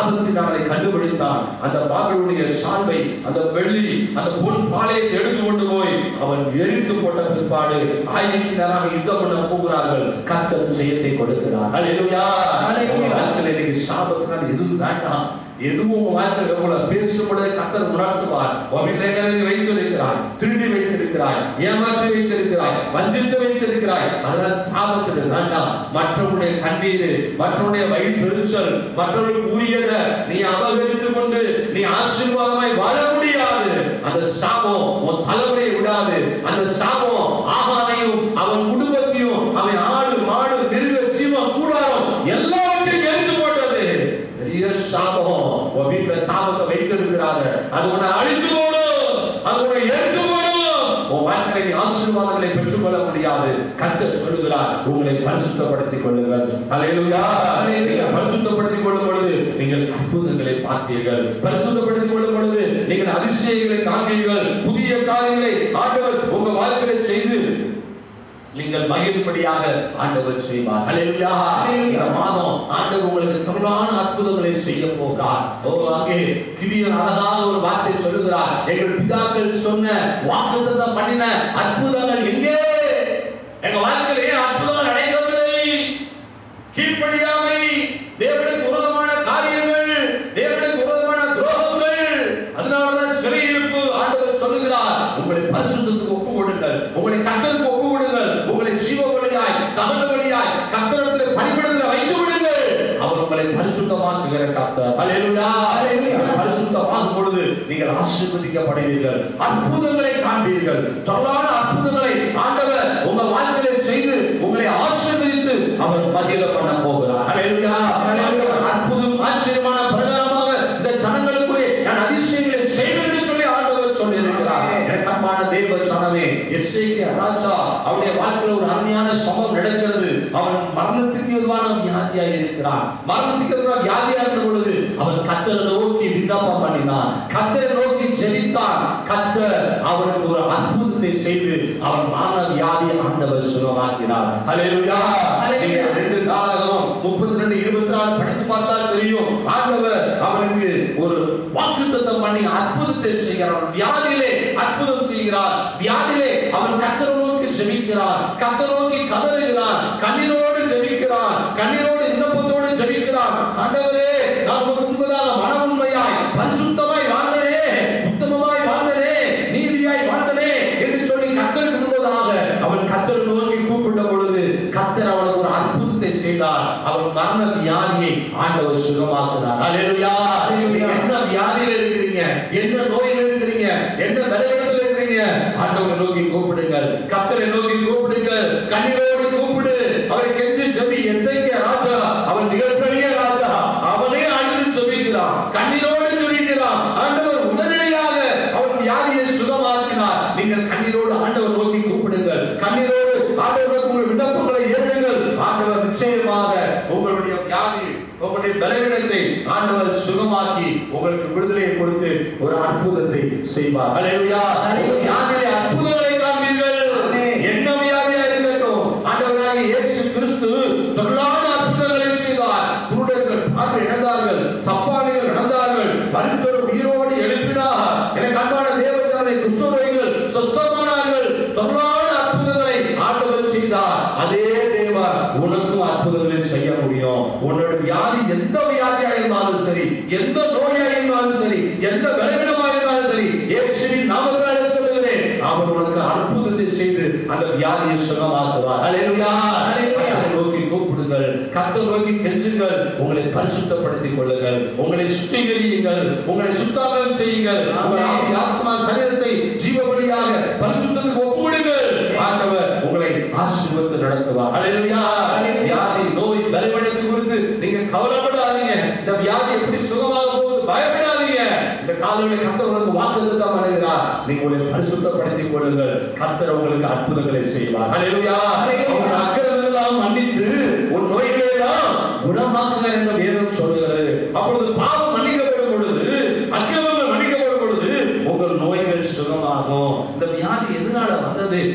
சாபத்தினாலே கண்டுபிடித்தான் அந்த மகளுடைய சால்வை அந்த வெள்ளி அந்த பொன் பாளையத்தை எடுத்து கொண்டு போய் அவன் எரிந்து போட்ட பிற்பாடு ஆயிரத்தினராக யுத்தம் பண்ண போகிறார்கள் கர்த்தர் ஜெயத்தை கொடுக்கிறார் அல்லேலூயா அல்லேலூயா. வாழ்க்கையில இன்னைக்கு சாபத்தினால் எதுவும் வேண்டாம் எதுவும் உங்க வாழ்க்கையில உங்களை பேசும்பொழுது கத்தர் உணர்த்துவார் உன் பிள்ளைகளை நீ வைத்திருக்கிறாய் திருடி வைத்திருக்கிறாய் ஏமாற்றி வைத்திருக்கிறாய் வஞ்சித்து வைத்திருக்கிறாய் அதெல்லாம் சாபத்தில் வேண்டாம் மற்றவனுடைய கண்ணீர் மற்றவனுடைய வயிற்றெரிச்சல் மற்றவர்களுக்கு உரியதை நீ அபகரித்துக் கொண்டு நீ ஆசீர்வாதமாய் வாழ முடியாது அந்த சாபம் உன் தலைமுறையை விடாது அந்த சாபம் ஆகானையும் அவன் குடும்பத்தையும் அவன் ஆடு மாடு மிருக ஜீவன் கூடாரம் எல்லாவற்றையும் எரிந்து போட்டது பெரிய சாபம் உன் வீட்டுல சாபத்தை வைத்திருக்கிறாங்க அது உன்னை அழித்து போடும் அது உன்னை எடுத்து போடும் உன் வாழ்க்கையை நீ ஆசீர்வாதங்களை பெற்றுக்கொள்ள முடியாது கர்த்தர் சொல்லுகிறார் உங்களை பரிசுத்தப்படுத்திக் கொள்ளுங்கள் அல்லேலூயா அல்லேலூயா. பரிசுத்தப்படுத்திக் கொள்ளும் பொழுது நீங்கள் அற்புதங்களை பார்ப்பீர்கள் பரிசுத்தப்படுத்திக் கொள்ளும் பொழுது நீங்கள் அதிசயங்களை காண்பீர்கள் புதிய காரியங்களை ஆண்டவர் உங்க வாழ்க்கையை செய்து நீங்கள் மகிழும்படியாக ஆண்டவர் செய்வார் அல்லேலூயா அல்லேலூயா. இந்த மாதம் ஆண்டவர் உங்களுக்கு தொடரான அற்புதங்களை செய்ய போகிறார் ஓ அங்கே கிதியோன் அழகாக ஒரு வார்த்தை சொல்லுகிறார் எங்கள் பிதாக்கள் சொன்ன வாக்குத்தத்தம் பண்ணின அற்புதங்கள் எங்கே எங்க வாழ்க்கையில ஏன் அற்புதங்கள் நடக்கவில்லை கீழ்ப்படியாமை தேவனுக்கு விரோதமான காரியங்கள் தேவனுக்கு விரோதமான துரோகங்கள் அதனாலதான் சிறையிருப்பு ஆண்டவர் சொல்லுகிறார் உங்களை பரிசுத்தத்துக்கு ஒப்பு கொடுங்கள் உங்களை கத்தருக்கு ஒப்பு கொடுங்கள் உங்களை ஜீவ வழியாய் தமது வழியாய் கத்தரத்தில் பணிபடுதல வைத்து விடுங்கள் அவர் உங்களை பரிசுத்தமாக்குகிற கத்தர் அல்லேலூயா அல்லேலூயா. பரிசுத்தமாகும் பொழுது நீங்கள் ஆசீர்வதிக்கப்படுவீர்கள் அற்புதங்களை காண்பீர்கள் தொடரான அற்புதங்களை ஆண்டவர் உங்க வாழ்க்கையில செய்து உங்களை ஆசீர்வதித்து அவர் மகிழ பண்ண போகிறார் அல்லேலூயா. அல்லேலூயா. அற்புதம் ஆச்சரியமான பிரகாரமாக இந்த ஜனங்களுக்குள்ளே நான் அதிசயங்களை செய்வேன் என்று சொல்லி ஆண்டவர் சொல்லியிருக்கிறார் எனக்கு அன்பான தேவ சனமே எஸ்ஐகே ராஜா அவருடைய வாழ்க்கையில் ஒரு அருமையான சம்பவம் நடக்கிறது அவன் மரணத்துக்கு எதுவான வியாதியாக இருக்கிறான் மரணத்துக்கு எதுவான வியாதியா இருந்த பொழுது அவன் கத்தரை நோக்கி விண்ணப்பம் பண்ணினான் கத்தரை நோக்கி ஜெபித்தான் கத்தர் அவனுக்கு ஒரு அற்புதத்தை செய்து அவன் மரண வியாதி ஆண்டவர் சுகமாக்கினார் ஹalleluya ஹalleluya. நீங்க ரெண்டு நாளாகவும் முப்பத்தி ரெண்டு இருபத்தி நாலு படித்து பார்த்தால் தெரியும் ஆண்டவர் அவனுக்கு ஒரு வாக்குத்தத்தம் பண்ணி அற்புதத்தை செய்கிறார் வியாதியிலே அற்புதம் செய்கிறார் வியாதியிலே அவன் கத்தரை நோக்கி ஜெபிக்கிறான் கத்தரை நோக்கி கதறுகிறான் கண்ணீரோடு ஜெபிக்கிறான் கண்ணீரோடு விண்ணப்பத்தோடு ஜெபிக்கிறான் ஆண்டவரே நான் உமக்கு முன்பதாக மன உண்மையாய் பரிசுத்தமாய் வாழ்ந்தனே உத்தமமாய் வாழ்ந்தனே நீதியாய் வாழ்ந்தனே என்று சொல்லி கத்தருக்கு முன்பதாக அவன் கத்தரை நோக்கி கூப்பிட்ட பொழுது கத்தர் அவனுக்கு ஒரு அற்புதத்தை செய்தார் அவன் மரண வியாதியை ஆண்டவர் சுகமாக்கினார் அல்லேலூயா அல்லேலூயா. என்ன வியாதியில இருக்கிறீங்க என்ன நோயில இருக்கிறீங்க என்ன பலவீனத்துல இருக்கிறீங்க ஆண்டவரை நோக்கி கூப்பிடுங்கள் கத்தரை நோக்கி கூப்பிடுங்கள் கண்ணீரோடு கூப்பிடு அவரை கெஞ்சி ஜெபி எஸ்ஐகே ராஜா அவன் மிகப்பெரிய ராஜா அவனே அழுது ஜெபிக்கிறான் கண்ணீரோடு ஜெபிக்கிறான் ஆண்டவர் உடனடியாக அவன் வியாதியை சுகமாக்கினார் நீங்கள் கண்ணீரோடு ஆண்டவர் நோக்கி கூப்பிடுங்கள் கண்ணீரோடு ஆண்டவருக்கு உங்கள் விண்ணப்பங்களை ஏற்றுங்கள் ஆண்டவர் நிச்சயமாக உங்களுடைய வியாதி உங்களுடைய பலவீனத்தை ஆண்டவர் சுகமாக்கி உங்களுக்கு விடுதலையை கொடுத்து ஒரு அற்புதத்தை செய்வார் அல்லேலூயா அல்லேலூயா. உங்கள் வியாதியிலே அற்புதங்களை காண்பீர்கள் ஆமென். என்ன வியாதியா இருக்கட்டும் ஆண்டவராகிய இயேசு கிறிஸ்து தொல்லாத அற்புதங்களை செய்தார் குருடர்கள் பார்வை இழந்தார்கள் சப்பானிகள் நடந்தார்கள் மருத்துவர் உயிரோடு எழுப்பினார் எனக்கு அன்பான தேவஜானை குஷ்டரோகிகள் சொஸ்தமானார்கள் தொல்லாத அற்புதங்களை ஆண்டவர் செய்தார் அதே தேவன் உனக்கும் அற்புதங்களை செய்ய முடியும் உன்னோட வியாதி எந்த வியாதியா இருந்தாலும் சரி எந்த நோயா இருந்தாலும் சரி எந்த பலவீனமா இருந்தாலும் சரி இயேசுவின் நாமத்தாலே சொல்லுகிறேன் அவர் உனக்கு அற்புதத்தை செய்து அந்த வியாதியை சுகமாக்குவார் அல்லேலூயா அல்லேலூயா. கர்த்தரை நோக்கி கூப்பிடுங்கள் கர்த்தர் நோக்கி கெஞ்சுங்கள் உங்களை பரிசுத்தப்படுத்திக் கொள்ளுங்கள் உங்களை சுத்திகரியுங்கள் உங்களை சுத்தாகரம் செய்யுங்கள் உங்கள் ஆமென். ஆவி, ஆத்மா சரீரத்தை ஜீவபலியாக பரிசுத்தத்துக்கு ஒப்புவிடுங்கள் ஆண்டவர் உங்களை ஆசீர்வதித்து நடத்துவார் அல்லேலூயா அல்லேலூயா. வியாதி நோய் பலவீனத்தை குறித்து நீங்க கவலைப்படாதீங்க இந்த வியாதி எப்படி சுகமாக போகுது பயப்படாதீங்க இந்த காலையில கர்த்தர் உங்களுக்கு வாக்குத்தத்தம் பண்ணுகிறார் நீங்க உங்களை பரிசுத்தப்படுத்திக் கொள்ளுங்கள் கர்த்தர் உங்களுக்கு அற்புதங்களை செய்வார் அல்லேலூயா அல்லேலூயா. உங்கள் அக்கிரமங்கள் எல்லாம் மன்னித்து உன் நோய்களை எல்லாம் குணமாக்குகிறார் என்று வேதம் சொல்கிறது அப்பொழுது பாவம் மன்னிக்கப்படும் பொழுது அக்கிரமங்கள் மன்னிக்கப்படும் பொழுது உங்கள் நோய்கள் சுகமாகும் இந்த வியாதி எதனால வந்தது ஏன்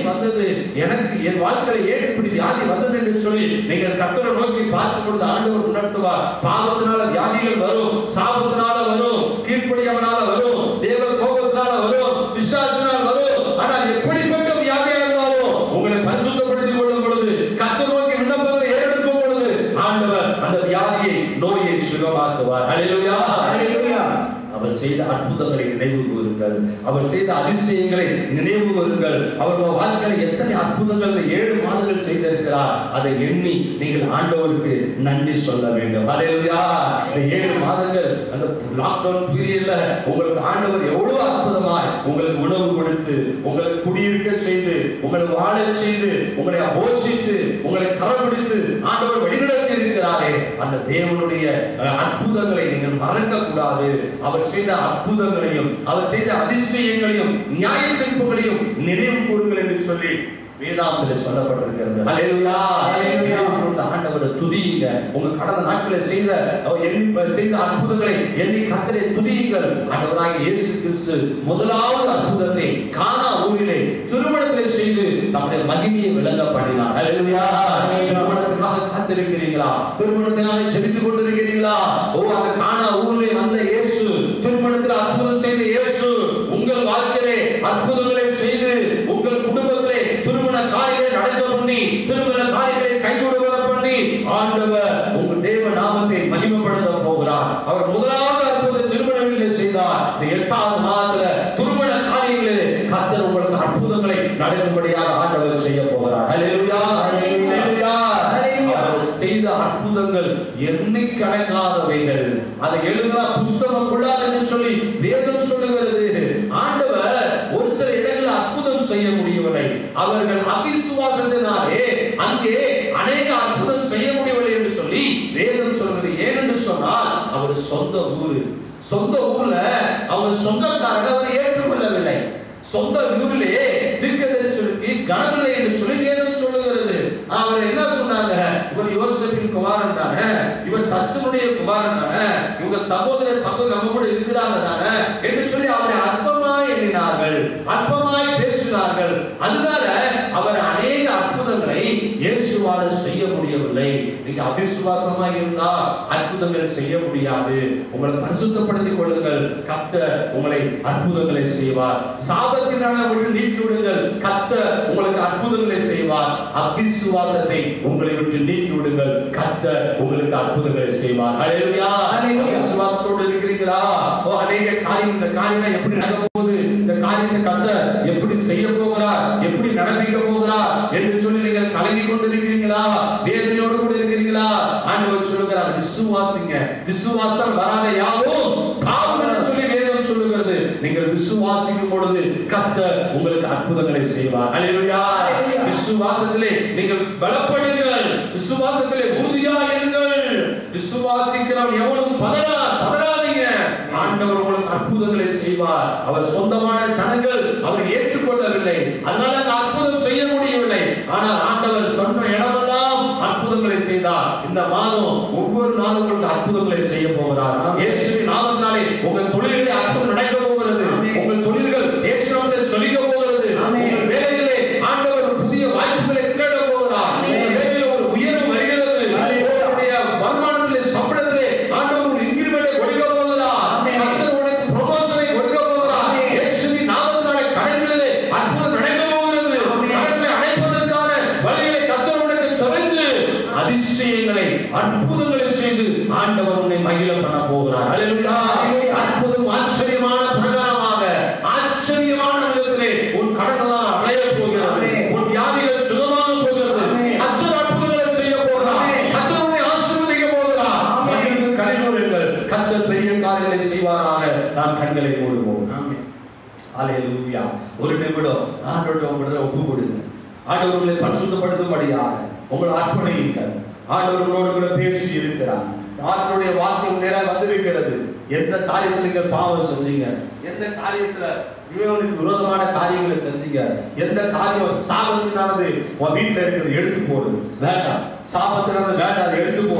வந்தது எனக்கு என் வாழ்க்கையில ஏன் இப்படி வியாதி வந்தது என்று சொல்லி நீங்கள் கத்தரை நோக்கி பார்க்கும் பொழுது ஆண்டவர் உணர்த்துவார் பாவத்தினால வியாதிகள் வரும் சாபத்தினால வரும் கீழ்ப்படியவனால வரும் தேவ கோபத்தினால வரும் விசுவாசத்தினால் வரும் ஆனால் எப்படிப்பட்ட வியாதியா இருந்தாலும் உங்களை பரிசுத்தப்படுத்திக் கொள்ளும் பொழுது கத்தர் நோக்கி விண்ணப்பங்களை ஏறெடுக்கும் பொழுது ஆண்டவர் அந்த வியாதியை நோயை சுகமாக்குவார் அல்லேலூயா ஹalleluya அவர் செய்த அற்புதங்களை நினைவு கூறுங்கள் அவர் செய்த அதிசயங்களை நினைவு கூறுங்கள் அவர் உங்க வாழ்க்கையில எத்தனை அற்புதங்கள் இந்த ஏழு மாதங்கள் செய்திருக்கிறார் அதை எண்ணி நீங்கள் ஆண்டவருக்கு நன்றி சொல்ல வேண்டும் அல்லேலூயா இந்த ஏழு மாதங்கள் அந்த லாக்டவுன் பீரியட்ல உங்களுக்கு ஆண்டவர் எவ்வளவு அற்புதமாய் உங்களுக்கு உணவு கொடுத்து உங்களுக்கு குடியிருக்க செய்து உங்களை வாழ செய்து உங்களை போஷித்து உங்களை கரப்பிடித்து ஆண்டவர் வழிநடத்தி இருக்கிறாரே அந்த தேவனுடைய அஹ், அற்புதங்களை நீங்கள் மறக்க கூடாது அவர் செய்த அற்புதங்களையும் அவர் செய்த அதிசயங்களையும் நியாய தீர்ப்புகளையும் நினைவு கூறுங்கள் என்று சொல்லி வேதாந்தத்தில் சொல்லப்பட்டிருக்கிறது அல்லேலூயா அல்லேலூயா. இந்த ஆண்டவரை துதியுங்க உங்க கடந்த நாட்களில் செய்த அவர் எண்ணி செய்த அற்புதங்களை எண்ணி கத்தரை துதியுங்கள் ஆண்டவராகிய இயேசு கிறிஸ்து முதலாவது அற்புதத்தை கானா ஊரிலே திருமணத்தை செய்து தம்முடைய மகிமையை விளங்க பண்ணினார் அல்லேலூயா திருமணத்துக்காக காத்திருக்கிறீங்களா திருமணத்துக்காக ஜெபித்துக் கொண்டிருக்கிறீங்களா ஓ அந்த கானா ஊரிலே வந்த இயேசு திருமணத்தில் அற்புதம் செய்த இயேசு உங்கள் வாழ்க்கையிலே அற்புதங்களை செய்து உங்கள் குடும்பத்திலே திருமண காரியங்களை நடக்க பண்ணி திருமண காரியங்களை கைகூட வர பண்ணி ஆண்டவர் உங்கள் தேவ நாமத்தை மகிமைப்படுத்த போகிறார் அவர் முதலாவது அற்புதத்தை திருமணங்களிலே செய்தார் இந்த எட்டாவது மாதத்துல திருமண காரியங்களிலே கர்த்தர் உங்களுக்கு அற்புதங்களை நடக்கும்படியாக ஆண்டவர் செய்ய போகிறார் அல்லேலூயா அல்லேலூயா. அல்லேலூயா அல்லேலூயா. அவர் செய்த அற்புதங்கள் எண்ணிக்கணக்காதவைகள் அதை எழுதுனா புஸ்தகம் கொள்ளாதுன்னு சொல்லி வேதம் சொல்லுகிறது ஆண்டவர் ஒரு சில இடங்களில் அற்புதம் செய்ய முடியவில்லை அவர்கள் அவிசுவாசத்தினாலே அங்கே அநேக அற்புதம் செய்ய முடியவில்லை என்று சொல்லி வேதம் சொல்கிறது ஏனென்று சொன்னால் அவர் சொந்த ஊரு சொந்த ஊர்ல அவங்க சொந்தக்காரங்க அவர் ஏற்றுக்கொள்ளவில்லை சொந்த ஊரிலே தீர்க்கதரிசனுக்கு கனவில்லை என்று சொல்லி வேதம் சொல்லுகிறது அவர் என்ன சொன்னாங்க இவர் யோசேப்பின் குமாரன் தானே இவர் தச்சனுடைய குமாரன் தானே இவங்க சகோதர சகோதரி நம்ம கூட இருக்கிறாங்க தானே என்று சொல்லி அவரை அற்பமாய் எண்ணினார்கள் அற்பமாய் பேசினார்கள் அதனால அவர் அநேக அற்புதங்களை இயேசுவால செய்ய முடியவில்லை நீங்க அவிசுவாசமா இருந்தா அற்புதங்கள் செய்ய முடியாது உங்களை பரிசுத்தப்படுத்திக் கொள்ளுங்கள் கத்த உங்களை அற்புதங்களை செய்வார் சாபத்தினால விட்டு நீக்கி விடுங்கள் கத்த உங்களுக்கு அற்புதங்களை செய்வார் அவிசுவாசத்தை உங்களை விட்டு நீக்கி விடுங்கள் கத்த உங்களுக்கு அற்புதங்களை செய்வார் ஹalleluya ஹalleluya. விசுவாசத்தோடு இருக்கிறீங்களா ஓ அநேக காரியம் இந்த காரியம் எப்படி நடக்க போகுது இந்த காரியத்தை கத்த எப்படி செய்ய போகிறார் எப்படி நடப்பிக்க போகிறார் என்று சொல்லி நீங்கள் கலங்கி கொண்டிருக்கிறீங்களா வேதனையோடு கூட இருக்கிறீங்களா ஆண்டவர் சொல்லுகிறார் விசுவாசிங்க விசுவாசம் வராத யாவும் பாவம் என்று சொல்லி வேதம் சொல்லுகிறது நீங்கள் விசுவாசிக்கும் பொழுது கத்த உங்களுக்கு அற்புதங்களை செய்வார் அல்லேலூயா அல்லேலூயா. விசுவாசத்திலே நீங்கள் பலப்படுங்கள் விசுவாசத்திலே உறுதியா இருங்கள் விசுவாசிக்கிறவன் எவனும் பதறா பதறாதீங்க ஆண்டவர் உங்களுக்கு அற்புதங்களை செய்வார் அவர் சொந்தமான ஜனங்கள் அவர் ஏற்றுக்கொள்ளவில்லை அதனால அந்த அற்புதம் செய்ய முடியவில்லை ஆனால் ஆண்டவர் சொன்ன இடமெல்லாம் அற்புதங்களை செய்தார் இந்த மாதம் ஒவ்வொரு நாளும் உங்களுக்கு அற்புதங்களை செய்ய போகிறார் ஆமென். இயேசுவின் நாமத்தினாலே உங்க தொழிலிலே அற்புதம் நடக்க போகிறது ஆமென். உங்கள் தொழில்கள் இயேசுவிலே சொல்லிக்க போகிறது ஆமென். உங்கள் வேலையிலே ஆண்டவர் ஒரு புதிய வாய்ப்புகளை தேட போகிறார் ஆமென். உங்கள் வேலையில ஒரு உயர்வு வருகிறது ஆமென். உங்களுடைய வருமானத்திலே சம்பளத்திலே ஆண்டவர் ஒரு இன்கிரிமெண்டை கொடுக்க போகிறார் ஆமென். கர்த்தர் உனக்கு ப்ரமோஷனை கொடுக்க போகிறார் ஆமென். இயேசுவின் நாமத்தினாலே கடன்களிலே அற்புதம் நடக்க போகிறது ஆமென். கடன்களை அடைப்பதற்கான வழிகளை கர்த்தர் உனக்கு திறந்து அதிசயங்களை அற்புதங்களை செய்து ஆண்டவர் உன்னை மகிழ பண்ண போகிறார் அல்லேலூயா ஆமென். அற்புதம் ஆச்சரியமான பிரகாரமாக ஆச்சரியமான விதத்திலே உன் கடனெல்லாம் அடைய போகிறது ஆமென். உன் வியாதிகள் சுகமாக போகிறது ஆமென். கர்த்தர் அற்புதங்களை செய்ய போகிறார் ஆமென். கர்த்தர் உன்னை ஆசீர்வதிக்க போகிறார் ஆமென். மகிழ்ந்து கலிகூறுங்கள் கர்த்தர் பெரிய காரியங்களை செய்வாராக நாம் கண்களை மூடுவோம் ஆமென் ஹalleluya ஒரு நிமிடம் ஆண்டவருடைய உங்களை ஒப்பு கொடுங்க ஆண்டவர் உங்களை பரிசுத்தப்படுத்தும்படியாக உங்களை அர்ப்பணியுங்கள் ஆண்டவர் உங்களோடு கூட பேசி இருக்கிறார் ஆண்டவருடைய வார்த்தை உங்க நேரம் வந்திருக்கிறது எந்த காரியத்தில் நீங்கள் பாவம் செஞ்சீங்க எந்த காரியத்துல இவனுக்கு விரோதமான காரியங்களை செஞ்சீங்க எந்த காரியம் சாபத்தினானது உன் வீட்டுல இருக்கிறது எடுத்து போடு வேண்டாம் சாபத்தினானது வேண்டாம் அதை எடுத்து போடு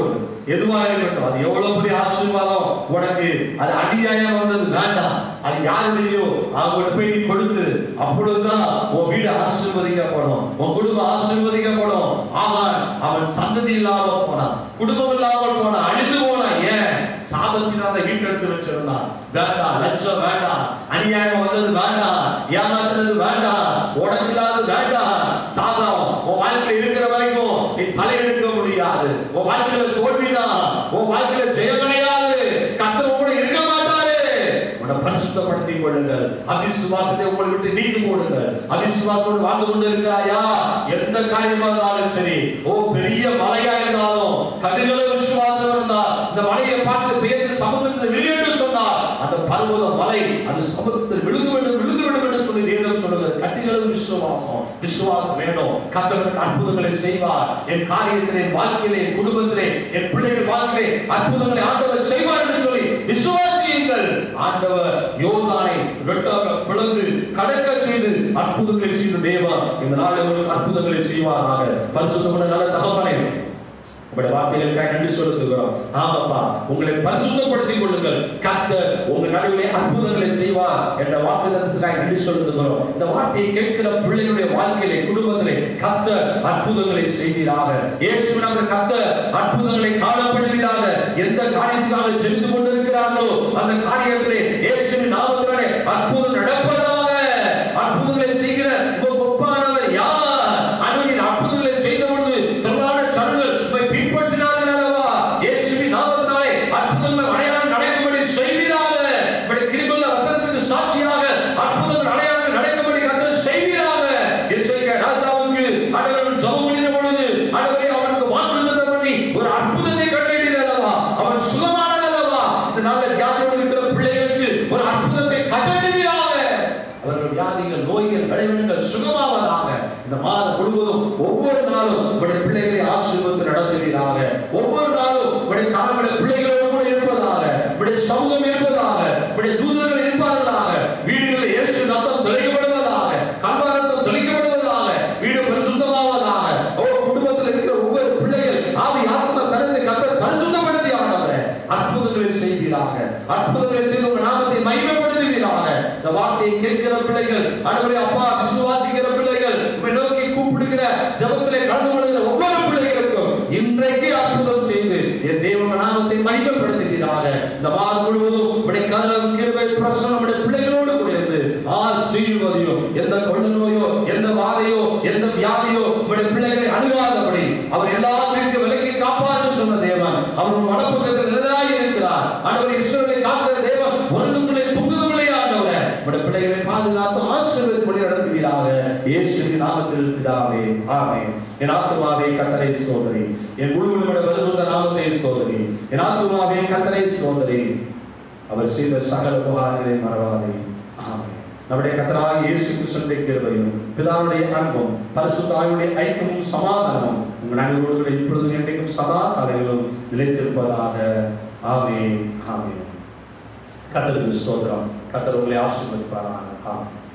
எதுவா இருக்கட்டும் அது எவ்வளவு பெரிய ஆசீர்வாதம் உனக்கு அது அநியாயம் வந்தது வேண்டாம் அது யாருடையோ அவங்கள்ட்ட போய் நீ கொடுத்து அப்பொழுதுதான் உன் வீடு ஆசீர்வதிக்கப்படும் உன் குடும்பம் ஆசீர்வதிக்கப்படும் ஆனால் அவன் சந்ததி இல்லாம போனான் குடும்பம் இல்லாமல் போனான் அழிந்து போனான் ஏன் சாபத்தினால வீட்டெடுத்து வச்சிருந்தான் வேண்டாம் லட்சம் வேண்டாம் அநியாயம் வந்தது வேண்டாம் ஏமாத்துறது வேண்டாம் உடம்பு இல்லாதது வேண்டாம் சாதம் உன் வாழ்க்கையில இருக்கிற வரைக்கும் நீ தலையெடுக்க முடியாது உன் வாழ்க்கையில தோல்விதான் உன் வாழ்க்கையில ஜெயம் கிடையாது கத்தர் கூட இருக்க மாட்டாரு உன்னை பரிசுத்தப்படுத்திக் கொள்ளுங்கள் அவிசுவாசத்தை உங்களை விட்டு நீக்கி போடுங்கள் அவிசுவாசத்தோடு வாழ்ந்து கொண்டு இருக்கிறாயா எந்த காரியமா இருந்தாலும் சரி ஓ பெரிய மலையா இருந்தாலும் கடுகள விசுவாசம் இருந்தா இந்த மலையை பார்த்து பெயர்ந்து சமுத்திரத்தில் விழுந்து சொன்னா அந்த பர்வத மலை அது சமுத்திரத்தில் விழுந்து விடும் விழுந்து விடும் என்று சொல்லி வேதம் சொல்லுகிறது கட்டிகளவு விசுவாசம் விசுவாசம் வேணும் கத்தவனுக்கு அற்புதங்களை செய்வார் என் காரியத்திலே என் வாழ்க்கையிலே என் குடும்பத்திலே என் பிள்ளைகள் வாழ்க்கையிலே அற்புதங்களை ஆண்டவர் செய்வார் என்று சொல்லி விசுவாசியுங்கள் ஆண்டவர் யோர்தானை ரெட்டாக பிளந்து கடக்க செய்து அற்புதங்களை செய்த தேவன் இந்த நாள் உங்களுக்கு அற்புதங்களை செய்வாராக பரிசுத்தமுள்ள நல்ல தகவனை உங்களுடைய வார்த்தைகளுக்காக நன்றி செலுத்துகிறோம் ஆமாப்பா உங்களை பரிசுத்தப்படுத்திக் கொள்ளுங்கள் கர்த்தர் உங்க நடுவிலே அற்புதங்களை செய்வார் என்ற வாக்குதத்துக்காக நன்றி செலுத்துகிறோம் இந்த வார்த்தையை கேட்கிற பிள்ளைகளுடைய வாழ்க்கையிலே குடும்பத்திலே கர்த்தர் அற்புதங்களை செய்வீராக இயேசுவின் கர்த்தர் அற்புதங்களை காணப்படுவீராக எந்த காரியத்துக்காக சென்று கொண்டிருக்கிறார்களோ அந்த காரியத்திலே இயேசுவின் நாமத்திலே அற்புதம் நடப்பதாக அற்புதங்களை செய்கிற உங்க ஒப்பானவர் யார் அன்பின் அற்புதங்களை செய்த பொழுது தொழிலாள சடங்குகள் உம்மை பின்பற்றினார்கள் அல்லவா இயேசுவின் நாமத்தினாலே அற்புதங்கள் அடையாளம் நடக்கும்படி செய்வீராக உம்முடைய கிருபையுள்ள வசனத்துக்கு சாட்சியாக அற்புதங்கள் அடையாளம் நடக்கும்படி கர்த்தர் செய்வீராக இயேசுவின் ராஜாவுக்கு அடவன் ஜெபம் பண்ணின பொழுது அடவே அவனுக்கு வாக்குத்தத்தம் பண்ணி ஒரு அற்புதத்தை கண்டறிந்தது அல்லவா அவன் சுகமானது அல்லவா இந்த நாளில் வியாதியோடு இருக்கிற பிள்ளைகளுக்கு ஒரு அற்புதத்தை கண்டறிவீராக அவர்கள் வியாதிகள் நோய்கள் விளைவினங்கள் சுகமாவதாக இந்த மாதம் முழுவதும் ஒவ்வொரு நாளும் உங்களுடைய பிள்ளைகளை ஆசீர்வதித்து நடத்துவீராக ஒவ்வொரு நாளும் உங்களுடைய காலங்களை பிள்ளைகளோடு கூட இருப்பதாக உங்களுடைய சமூகம் இருப்பதாக உங்களுடைய தூதர்கள் இருப்பார்களாக வீடுகளில் இயேசு ரத்தம் தெளிக்கப்படுவதாக கல்வாரத்தம் தெளிக்கப்படுவதாக வீடு பரிசுத்தமாவதாக ஓ குடும்பத்தில் இருக்கிற ஒவ்வொரு பிள்ளைகள் ஆவி ஆத்ம சரத்தை கத்தர் பரிசுத்தப்படுத்தி ஆண்டவரே அற்புதங்களை செய்வீராக அற்புதங்களை செய்து உங்க நாமத்தை மகிமைப்படுத்துவீராக இந்த வார்த்தையை கேட்கிற பிள்ளைகள் அனுபவி அப்பா விசுவாசிக்கிற பிள்ளைகள் உம்மை நோக்கி கூப்பிடுகிற ஜெபத்திலே கலந்து கொள்கிற ஒவ்வொரு பிள்ளைகளுக்கும் இன்றைக்கு அற்புதம் செய்து என் தேவன் நாமத்தை மகிமைப்படுத்துவீராக இந்த மாதம் முழுவதும் உடைய கதவு கிருபை பிரசனம் உடைய பிள்ளைகளோடு கூட இருந்து ஆசீர்வதியும் எந்த கொள்ள நோயோ எந்த வாதையோ எந்த வியாதியோ உடைய பிள்ளைகளை அணுகாதபடி அவர் எல்லாத்திற்கும் விலக்கி காப்பாற்று சொன்ன தேவன் அவர் வடப்பக்கத்தில் நிலையாய் இருக்கிறார் ஆண்டவர் இஸ்ரவேலை காக்கிற தேவன் ஒருங்குள்ளே துங்குதுள்ளே ஆண்டவரே உடைய பிள்ளைகளை பாதுகாத்து ஆசீர்வதிப்படி நடத்துவீராக இயேசுவின் நாமத்தில் பிதாவே ஆமென் என் ஆத்துமாவே கத்தரை ஸ்தோதரி என் முழுவதும் பரிசுத்த நாமத்தை ஸ்தோதரி என் ஆத்துமாவே கத்தரை ஸ்தோதரி அவர் செய்த சகல உபகாரங்களை மறவாதே ஆமென் நம்முடைய கத்தராக இயேசு கிறிஸ்துவின் கிருபையும் பிதாவுடைய அன்பும் பரிசுத்த ஆவியுடைய ஐக்கியமும் சமாதானமும் உங்கள் அனைவரோடு கூட இப்பொழுதும் என்றைக்கும் சதா காலையிலும் நிலைத்திருப்பதாக ஆமென் ஆமென் கத்தருக்கு ஸ்தோத்திரம் கத்தர் உங்களை ஆசீர்வதிப்பாராக ஆமென்